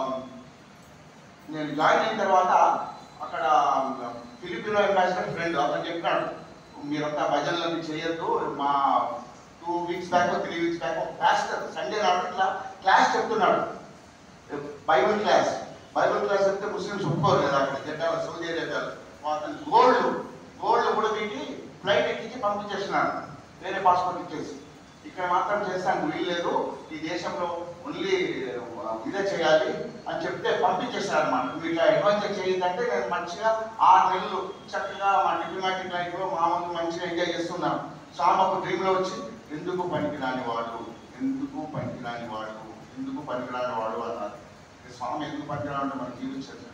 నేను జాయిన్ అయిన తర్వాత అక్కడ ఫిలిపినో అంబాసిడర్ ఫ్రెండ్ అతను చెప్పినాడు మీరంతా భజనలన్నీ చేయొద్దు మా two weeks back three weeks back ఒక పాస్టర్ సండే నాడు ఇట్లా క్లాస్ చెప్తున్నాడు బైబిల్ క్లాస్ బైబిల్ క్లాస్ చెప్తే ముస్లిమ్స్ ఒప్పుకోరు కదా అక్కడ జెడ్డాలో సౌదీ అరేబియాలో అతను గోల్డ్ గోల్డ్ కూడా వీటి ఫ్లైట్ ఎక్కించి పంపించేస్తున్నాడు వేరే పాస్పోర్ట్ ఇచ్చేసి ఇక్కడ మాత్రం చేస్తానికి వీల్లేదు ఈ దేశంలో ఓన్లీ ఇదే చేయాలి అని చెప్తే పంపించేస్తారు అనమాట మీరు ఇట్లా అడ్వాన్స్ చేయిందంటే నేను మంచిగా ఆరు నెలలు చక్కగా మా డిప్లొమాటిక్ లైఫ్ లో మామూలు మంచిగా ఎంజాయ్ చేస్తున్నాం సామకు డ్రీమ్ లో వచ్చి ఎందుకు పనికిరాని వాడు ఎందుకు పనికిరాని వాడు ఎందుకు పనికిరాని వాడు అన్నారు ఈ స్వామి ఎందుకు పనికిరాని మనం జీవించారు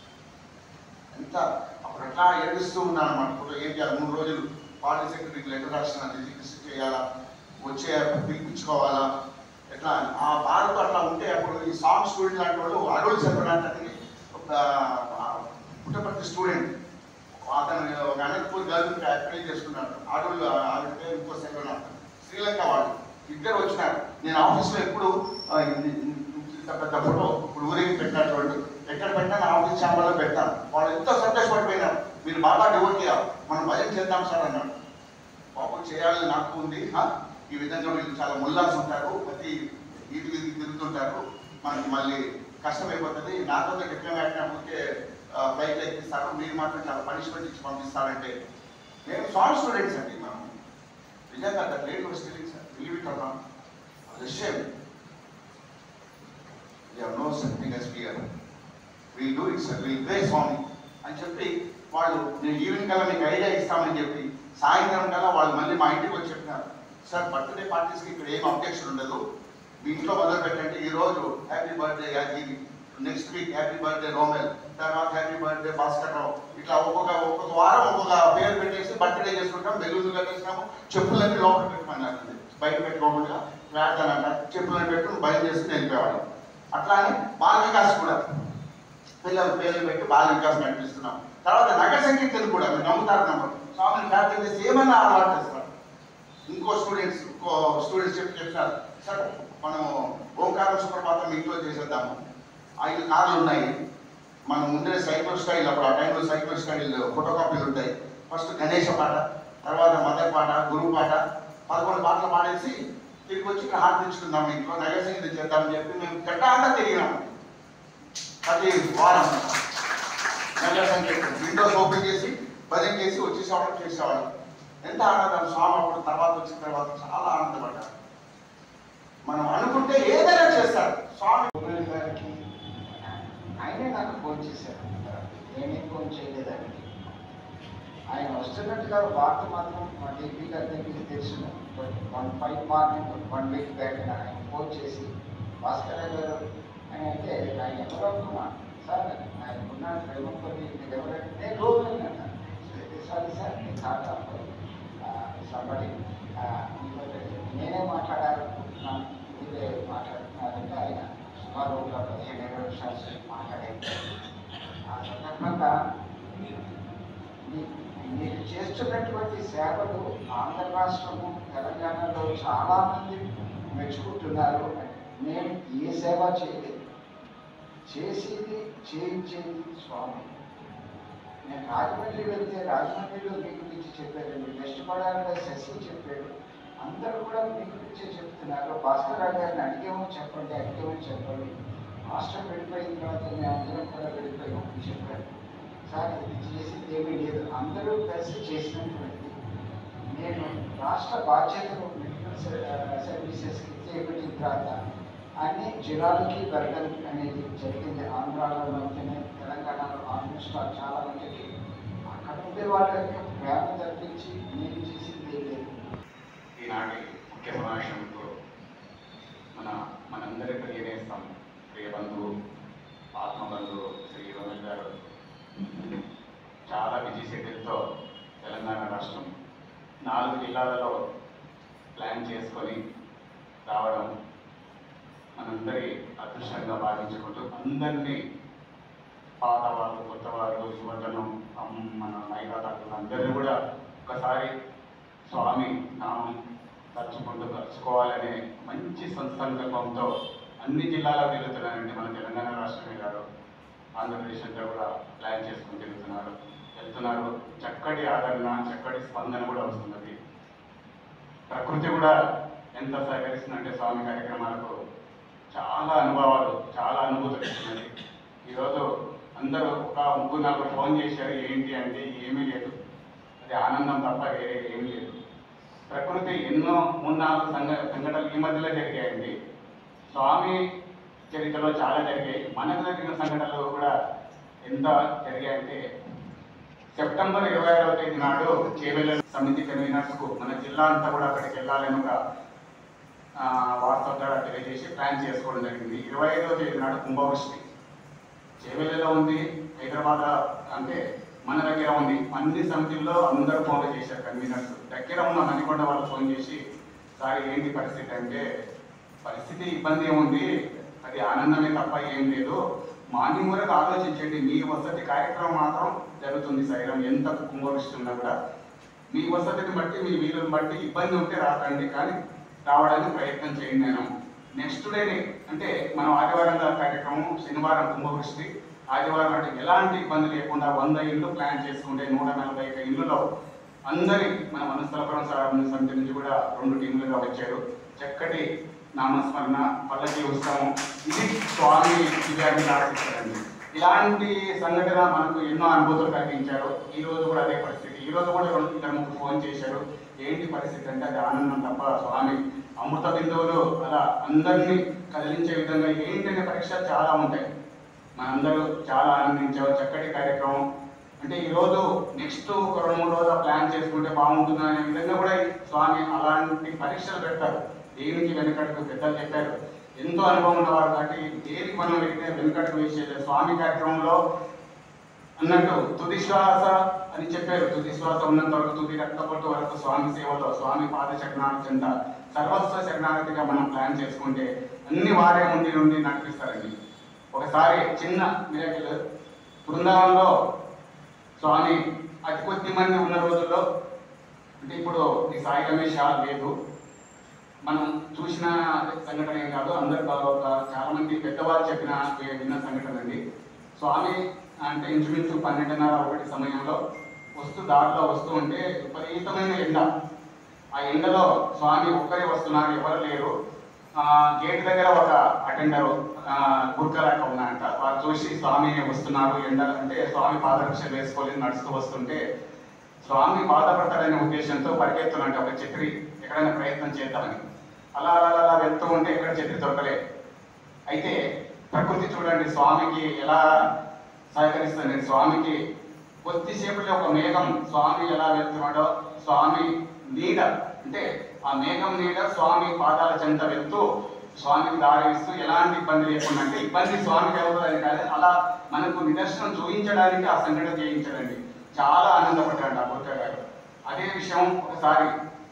ఎంత అప్పుడు అట్లా ఏడుస్తూ ఉన్నాను అనమాట ఫోటో ఏం చేయాలి మూడు రోజులు పార్టీ సెక్రటరీకి లెటర్ రాసిన రిజిస్టర్ చేయాలా వచ్చే పిలిపించుకోవాలా ఎట్లా అని. ఆ బాధతో అట్లా ఉంటే అప్పుడు ఈ సాంగ్ స్టూడెంట్ లాంటి వాళ్ళు అడవులు చెప్పడానికి ఒక ఆ, పుట్టపర్తి స్టూడెంట్ అతను ఒక అనంతపూర్ గర్ల్ పెళ్లి చేసుకున్నాడు అడవులు ఆవిడ పేరు ఇంకో సెకండ్ శ్రీలంక వాళ్ళు ఇద్దరు వచ్చినారు నేను ఆఫీస్లో ఎప్పుడు ఆ, ఇన్ని- ఇంత పెద్ద ఫోటో ఇప్పుడు ఊరికి పెట్టినట్టు చూడండి ఎక్కడ పెట్టినా నా ఆఫీస్ ఛాంబర్లో పెడతాను వాళ్ళు ఎంతో సంతోషపడిపోయినారు మీరు బాగా డివోట్ చేయాలి మనం భయం చేద్దాం సార్ అన్నాడు పాపం చేయాలని నాకు ఉంది హా? ఈ విధంగా వీళ్ళు చాలా ముల్లాస్ ఉంటారు ప్రతి వీధి వీధికి తిరుగుతుంటారు మనకి మళ్ళీ కష్టమైపోతుంది నాతో డిప్లొమాట్ ఉంటే ఫ్లైట్ ఎక్కిస్తారు మీరు మాత్రం చాలా పనిష్మెంట్ ఇచ్చి పంపిస్తారంటే మేము స్వామి స్టూడెంట్స్ అండి మనం నిజంగా that late was feeling sir leave it అన్నా The shame. We have no such thing as fear. We'll do it, sir. We'll pray Swami. అని చెప్పి వాళ్ళు నేను ఈవినింగ్ కల్లా మీకు ఐడియా ఇస్తామని చెప్పి సాయంత్రం కల్లా వాళ్ళు మళ్ళీ మా ఇంటికి వచ్చి చెప్పినారు సార్ బర్త్డే పార్టీస్కి ఇక్కడ ఏం అబ్జెక్షన్ ఉండదు మీ ఇంట్లో మొదలు పెట్టండి ఈ రోజు happy birthday Yadagiri next week happy birthday Romel తర్వాత హ్యాపీ బర్త్డే భాస్కర్ రావు ఇట్లా ఒక్కొక్క ఒక్కొక్క వారం ఒక్కొక్క పేరు పెట్టేసి బర్త్డే చేసుకుంటాం బెలూన్లు కట్టేసినాము చెప్పులన్నీ లోపల పెట్టమన్నారు బయట పెట్టుకోకుండా ప్రార్థన అంట చెప్పులను పెట్టుకుని బయట చేసుకుని వెళ్ళిపోయేవాడు అట్లానే బాల వికాస్ కూడా పిల్లల పేర్లు పెట్టి బాల వికాస్ నడిపిస్తున్నాం తర్వాత నగర సంకీర్తన కూడా మీరు నమ్ముతారు నమ్మరు స్వామిని ప్రార్థన చేసి ఏమన్నా అలవాటు చేస్తారు ఇంకో స్టూడెంట్స్ ఇంకో స్టూడెంట్స్ చెప్పి చెప్తారు సార్ మనం ఓంకారం సుప్రభాతం ఇంట్లో చేసేద్దాము ఐదు కార్లు ఉన్నాయి మనం ముందే సైకిల్ స్టైల్ అప్పుడు ఆ టైంలో సైకిల్ స్టైల్ ఫోటో కాపీలు ఉంటాయి ఫస్ట్ గణేష పాట తర్వాత మదర్ పాట గురువు పాట పదకొండు పాటలు పాడేసి తిరిగి వచ్చి ఇక్కడ హార్ట్ తెచ్చుకుందాం ఇంట్లో నగర సంగీతం చేద్దామని చెప్పి మేము గడ్డ అంతా తిరిగినాము ప్రతి వారం నగర సంగీతం విండోస్ ఓపెన్ చేసి భజన చేసి వచ్చేసేవాళ్ళం చేసేవాళ్ళం ఎంత ఆనందం స్వామి అప్పుడు తర్వాత వచ్చిన తర్వాత చాలా ఆనందపడ్డారు మనం అనుకుంటే ఏదైనా చేస్తారు స్వామి గోవింద్ గారికి ఆయనే నాకు ఫోన్ చేశారు నేనేం ఫోన్ చేయలేదండి ఆయన వస్తున్నట్టుగా వార్త మాత్రం మా డిపి గారి దగ్గరికి తెలుసు one five morning one week back ఆయన ఫోన్ చేసి భాస్కర్ గారు అని అంటే ఆయన ఎవరో అనుకున్నా సార్ ఆయన ఉన్నాడు ప్రేమకొని మీరు ఎవరంటే నేను గోవింద్ అన్నాను సారీ సార్ నేను కాదు సంబడి నేనే మాట్లాడాలనుకుంటున్నాను మీరే మాట్లాడుతున్నారంటే ఆయన సుమారు ఒక పదిహేను ఇరవై నిమిషాల సేపు మాట్లాడారు ఆ సందర్భంగా మీ- మీరు చేస్తున్నటువంటి సేవలు ఆంధ్ర రాష్ట్రము తెలంగాణలో చాలా మంది మెచ్చుకుంటున్నారు నేను ఏ సేవ చేయలేదు చేసేది చేయించేది స్వామి నేను రాజమండ్రి వెళ్తే రాజమండ్రిలో మీ గురించి చెప్పారండి వెస్ట్ గోదావరిలో శశి చెప్పాడు అందరూ కూడా మీ గురించే చెప్తున్నారు భాస్కర్ రావు గారిని అడిగేమని చెప్పండి అడిగేమని చెప్పండి మాస్టర్ వెళ్ళిపోయిన తర్వాత మేము అందరం కూడా వెళ్ళిపోయాం చెప్పారు సార్ ఇది చేసింది ఏమీ లేదు అందరూ కలిసి చేసినటువంటి నేను రాష్ట్ర బాధ్యతలు మెడికల్ సర్వీసెస్కి చేపట్టిన తర్వాత అన్ని జిల్లాలకి వెళ్ళడం అనేది జరిగింది ఆంధ్రాలో అయితేనే తెలంగాణలో ఆల్మోస్ట్ చాలా మందికి అక్కడ ఉండే వాళ్ళ యొక్క ప్రేమ తప్పించి నేను చేసింది ఏం లేదు ఈనాటి ముఖ్య సమావేశంతో మన మనందరి ప్రియనేస్తాం ప్రియ బంధువు ఆత్మబంధువు శ్రీ రమేష్ గారు చాలా బిజీ షెడ్యూల్తో తెలంగాణ రాష్ట్రం నాలుగు జిల్లాలలో ప్లాన్ చేసుకొని రావడం మనందరి అదృష్టంగా భావించుకుంటూ అందరినీ పాత వాళ్ళు కొత్త వాళ్ళు యువజనం అమ్- మన మహిళా తల్లులు అందరినీ కూడా ఒకసారి స్వామి నామం తలుచుకుంటూ తలుచుకోవాలనే మంచి సంకల్పంతో అన్ని జిల్లాలకు తిరుగుతున్నారంటే మన తెలంగాణ రాష్ట్రమే కాదు ఆంధ్రప్రదేశ్ అంతా కూడా ప్లాన్ చేసుకుని తిరుగుతున్నారు వెళ్తున్నారు చక్కటి ఆదరణ చక్కటి స్పందన కూడా వస్తున్నది ప్రకృతి కూడా ఎంత సహకరిస్తుందంటే స్వామి కార్యక్రమాలకు చాలా అనుభవాలు చాలా అనుభూతులు ఇస్తున్నది ఈరోజు అందరూ ఒక ముగ్గురు నాకు ఫోన్ చేశారు ఏంటి అంటే ఏమీ లేదు అది ఆనందం తప్ప వేరే ఏమీ లేదు ప్రకృతి ఎన్నో మూడు నాలుగు సంఘ సంఘటనలు ఈ మధ్యలో జరిగాయండి స్వామి చరిత్రలో చాలా జరిగాయి మనకు జరిగిన సంఘటనలు కూడా ఎంత జరిగాయంటే సెప్టెంబర్ ఇరవై ఆరవ తేదీ నాడు చేవెళ్ళ సమితి కన్వీనర్స్కు మన జిల్లా అంతా కూడా అక్కడికి వెళ్ళాలని ఒక ఆ, వాట్సాప్ ద్వారా తెలియజేసి ప్లాన్ చేసుకోవడం జరిగింది ఇరవై ఐదవ తేదీ నాడు కుంభవృష్టి చేవెళ్ళలో ఉంది హైదరాబాద్ అంటే మన దగ్గర ఉంది అన్ని సమితుల్లో అందరూ ఫోన్లు చేశారు కన్వీనర్స్ దగ్గర ఉన్న మణికొండ వాళ్ళు ఫోన్ చేసి సార్ ఏంటి పరిస్థితి అంటే పరిస్థితి ఇబ్బంది ఏముంది అది ఆనందమే తప్ప ఏం లేదు మార్నింగ్ వరకు ఆలోచించండి మీ వసతి కార్యక్రమం మాత్రం జరుగుతుంది సైరం ఎంత కుంభవృష్టి ఉన్నా కూడా మీ వసతిని బట్టి మీ వీలుని బట్టి ఇబ్బంది ఉంటే రాకండి కానీ రావడానికి ప్రయత్నం చేయండి నేను నెక్స్ట్ డేనే అంటే మనం ఆదివారం కార్యక్రమం శనివారం కుంభవృష్టి ఆదివారం అంటే ఎలాంటి ఇబ్బంది లేకుండా వంద ఇళ్ళు ప్లాన్ చేసుకుంటే నూట నలభై ఐదు ఇళ్ళలో అందరి మన మనస్థలపురం సార్ సమితి నుంచి కూడా రెండు టీములుగా వచ్చారు చక్కటి నామస్మరణ పల్లకి ఉత్సవం ఇది స్వామి విజయాన్ని ఆశిస్తారండి ఇలాంటి సంఘటన మనకు ఎన్నో అనుభూతులు కలిగించారు ఈ రోజు కూడా అదే పరిస్థితి ఈ రోజు కూడా రెండు ఇద్దరు ముగ్గురు ఫోన్ చేశారు ఏంటి పరిస్థితి అంటే అది ఆనందం తప్ప స్వామి అమృత బిందువులు అలా అందరినీ కదిలించే విధంగా ఏంటనే పరీక్షలు చాలా ఉంటాయి మనందరూ చాలా ఆనందించారు చక్కటి కార్యక్రమం అంటే ఈరోజు నెక్స్ట్ ఒక రెండు మూడు రోజులు ప్లాన్ చేసుకుంటే బాగుంటుంది అనే విధంగా కూడా ఈ స్వామి అలాంటి పరీక్షలు పెడతారు దేనికి వెనుకడుగు పెద్దలు చెప్పారు ఎంతో అనుభవం ఉన్నవారు కాబట్టి దేనికి మనం వెళ్తే వెనుకడుగు వేసేది స్వామి కార్యక్రమంలో అన్నట్టు తుది శ్వాస అని చెప్పారు తుది శ్వాస ఉన్నంత వరకు తుది రక్తపొట్టు వరకు స్వామి సేవలో స్వామి పాద చక్రాల చెంత సర్వస్వ శరణాగతిగా మనం ప్లాన్ చేసుకుంటే అన్ని వారే ముందు నుండి నడిపిస్తారండి ఒకసారి చిన్న మిరకిల్ బృందావనంలో స్వామి అతి కొద్ది మంది ఉన్న రోజుల్లో అంటే ఇప్పుడు ఈ సాయి రమేష్ షా లేదు మనం చూసిన సంఘటన ఏం కాదు అందరు బాగా- చాలా మంది పెద్దవారు చెప్పిన విన్న సంఘటన అండి స్వామి అంటే ఇంచుమించు పన్నెండున్నర ఒకటి సమయంలో వస్తూ దారిలో వస్తూ ఉంటే విపరీతమైన ఎండ ఆ ఎండలో స్వామి ఒక్కరే వస్తున్నారు ఎవరు లేరు ఆ, గేట్ దగ్గర ఒక అటెండర్ గుర్కలాక ఉన్నాయంట వారు చూసి స్వామి వస్తున్నారు ఎండ అంటే స్వామి పాదరక్ష వేసుకోలేదు నడుస్తూ వస్తుంటే స్వామి బాధపడతాడనే ఉద్దేశంతో పరిగెత్తునంటే ఒక చక్రి ఎక్కడైనా ప్రయత్నం చేద్దామని అలా అలా అలా అలా వెళ్తూ ఉంటే ఎక్కడ చక్రి దొరకలే అయితే ప్రకృతి చూడండి స్వామికి ఎలా సహకరిస్తుంది స్వామికి కొద్దిసేపులో ఒక మేఘం స్వామి ఎలా వెళ్తున్నాడో స్వామి నీడ అంటే ఆ మేఘం నీడ స్వామి పాదాల చెంత వెళ్తూ స్వామికి దారి ఇస్తూ ఎలాంటి ఇబ్బంది లేకుండా అంటే ఇబ్బంది స్వామికి అవుతుందని కాదు అలా మనకు నిదర్శనం చూపించడానికి ఆ సంఘటన చేయించాడండి చాలా ఆనందపడ్డాడు ఆ బుర్క గారు అదే విషయం ఒకసారి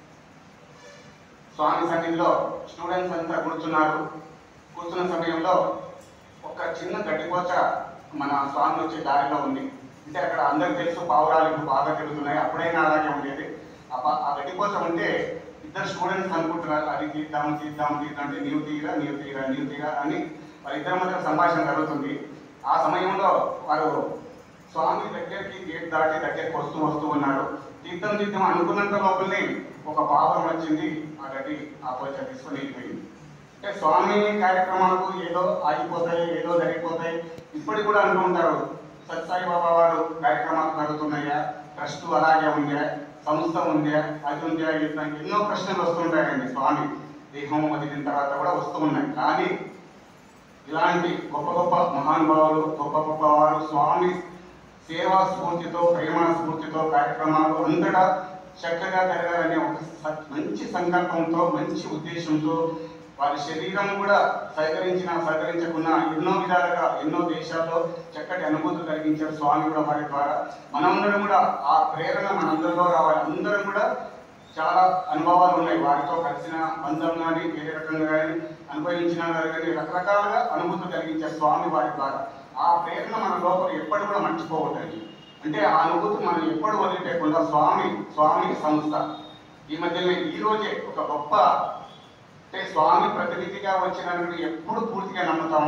స్వామి సన్నిధిలో స్టూడెంట్స్ అంతా కూర్చున్నారు కూర్చున్న సమయంలో ఒక చిన్న గడ్డిపోచ మన స్వామి వచ్చే దారిలో ఉంది అంటే అక్కడ అందరికి తెలుసు పావురాలు ఇప్పుడు బాగా తిరుగుతున్నాయి అప్పుడైనా అలాగే ఉండేది ఆ పా- ఆ గడ్డిపోచ ఉంటే ఇద్దరు స్టూడెంట్స్ అనుకుంటున్నారు అది తీద్దాం తీద్దాం తీద్దాం అంటే నీవు తీరా నీవు తీరా నీవు తీరా అని వాళ్ళిద్దరి మధ్య సంభాషణ జరుగుతుంది ఆ సమయంలో వారు స్వామి దగ్గరికి గేట్ దాటి దగ్గరికి వస్తూ వస్తూ ఉన్నారు తీర్థం తీర్థం అనుకున్నంత లోపలనే ఒక పాపం వచ్చింది ఆ గడ్డి ఆ పోచ తీసుకొని వెళ్ళిపోయింది అంటే స్వామి కార్యక్రమాలకు ఏదో ఆగిపోతాయి ఏదో జరిగిపోతాయి ఇప్పటికి కూడా అంటూ ఉంటారు సత్సాయి బాబా వారు కార్యక్రమాలు జరుగుతున్నాయా ట్రస్ట్ అలాగే ఉందా సంస్థ ఉందా అది ఉందా ఇది ఉందా? ఎన్నో ప్రశ్నలు వస్తుంటాయండి స్వామి దేహం వదిలిన తర్వాత కూడా వస్తూ ఉన్నాయి కానీ ఇలాంటి గొప్ప గొప్ప మహానుభావులు గొప్ప గొప్ప వారు స్వామి సేవా స్ఫూర్తితో ప్రేమ స్ఫూర్తితో కార్యక్రమాలు అంతటా చక్కగా జరగాలనే ఒక స- మంచి సంకల్పంతో మంచి ఉద్దేశంతో వారి శరీరం కూడా సహకరించిన సహకరించకున్నా ఎన్నో విధాలుగా ఎన్నో దేశాల్లో చక్కటి అనుభూతులు కలిగించారు స్వామి కూడా వారి ద్వారా మనందరం కూడా ఆ ప్రేరణ మనందరిలో రావాలి అందరం కూడా చాలా అనుభవాలు ఉన్నాయి వారితో కలిసిన బంధం కానీ వేరే రకంగా కానీ అనుభవించిన కానీ రకరకాలుగా అనుభూతులు కలిగించారు స్వామి వారి ద్వారా ఆ ప్రేరణ మన లోపల ఎప్పటి కూడా మర్చిపోవద్దండి అంటే ఆ అనుభూతి మనం ఎప్పుడు వదిలిపెట్టకుండా స్వామి స్వామి సంస్థ ఈ మధ్యనే ఈ రోజే ఒక గొప్ప అంటే స్వామి ప్రతినిధిగా వచ్చిన ఎప్పుడు పూర్తిగా నమ్ముతాము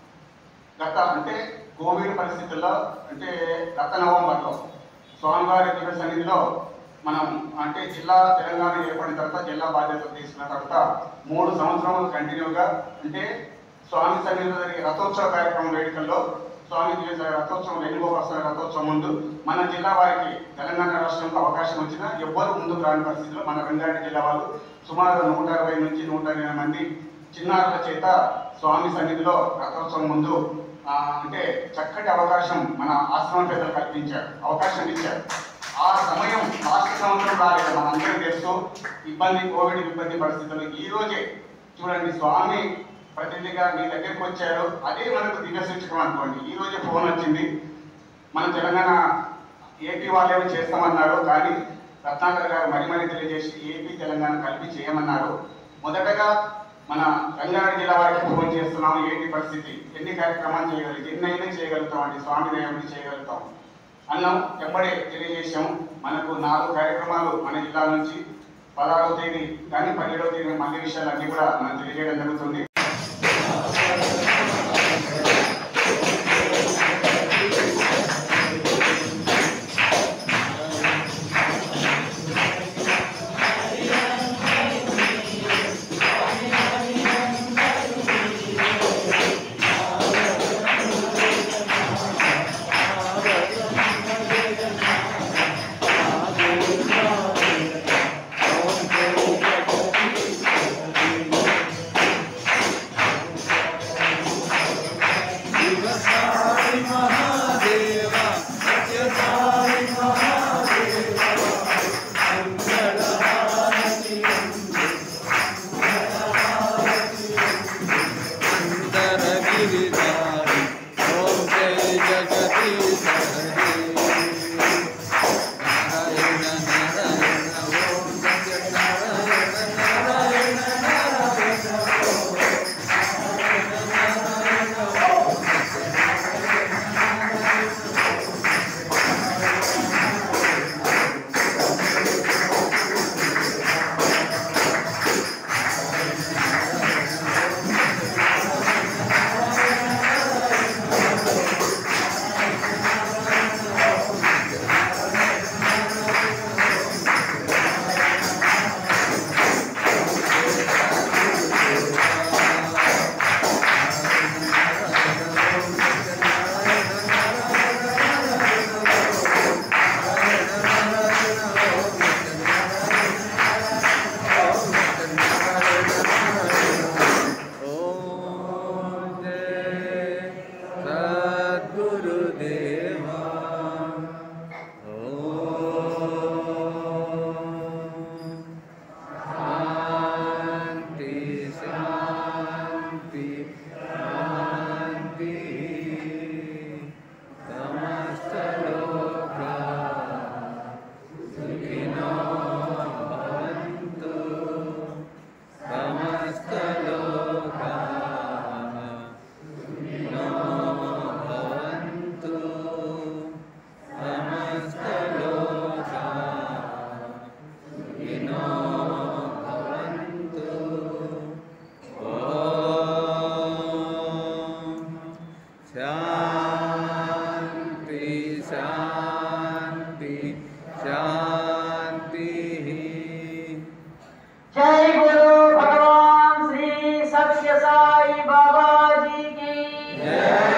గత అంటే కోవిడ్ పరిస్థితుల్లో అంటే గత నవంబర్లో స్వామివారి దివ్య సన్నిధిలో మనం అంటే జిల్లా తెలంగాణ ఏర్పడిన తర్వాత జిల్లా బాధ్యతలు తీసుకున్న తర్వాత మూడు సంవత్సరాలు కంటిన్యూగా అంటే స్వామి సన్నిధిలో జరిగే రథోత్సవ కార్యక్రమం వేడుకల్లో స్వామి దివ్య రథోత్సవం వేణుగోపాల రథోత్సవం ముందు మన జిల్లా వారికి తెలంగాణ రాష్ట్రంలో అవకాశం వచ్చినా ఎవ్వరు ముందుకు రాని పరిస్థితిలో మన రంగారెడ్డి జిల్లా వాళ్ళు సుమారు నూట అరవై నుంచి నూట ఎనభై మంది చిన్నారుల చేత స్వామి సన్నిధిలో రథోత్సవం ముందు ఆ, అంటే చక్కటి అవకాశం మన ఆశ్రమ పెద్దలు కల్పించారు అవకాశం ఇచ్చారు ఆ సమయం లాస్ట్ సంవత్సరం రాలేదు మన అందరికీ తెలుసు ఇబ్బంది కోవిడ్ ఇబ్బంది పరిస్థితులు ఈ రోజే చూడండి స్వామి ప్రతినిధిగా మీ దగ్గరికి వచ్చారు అదే మనకు దివ్య సూచకం అనుకోండి ఈ రోజే ఫోన్ వచ్చింది మన తెలంగాణ ఏపీ వాళ్ళేమో చేస్తామన్నారు కానీ రత్నాకర్ గారు మరి మరి తెలియజేసి ఏపీ తెలంగాణ కలిపి చేయమన్నారు మొదటగా మన రంగారెడ్డి జిల్లా వారికి ఫోన్ చేస్తున్నాము ఏంటి పరిస్థితి ఎన్ని కార్యక్రమాలు చేయగలిగి ఎన్ని అయినా చేయగలుగుతాం అండి స్వామి దయమని చేయగలుగుతాం అన్నాం ఎప్పుడే తెలియజేశాం మనకు నాలుగు కార్యక్రమాలు మన జిల్లా నుంచి పదహారవ తేదీ కానీ పదిహేడవ తేదీ మళ్ళీ విషయాలన్నీ కూడా మనం తెలియజేయడం జరుగుతుంది ఆ जय गुरु भगवान श्री सत्य साई बाबा जी की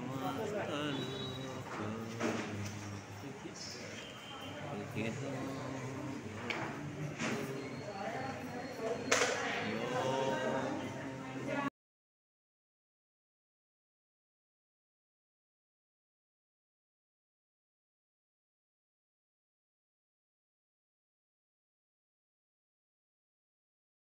సమస్తలోకం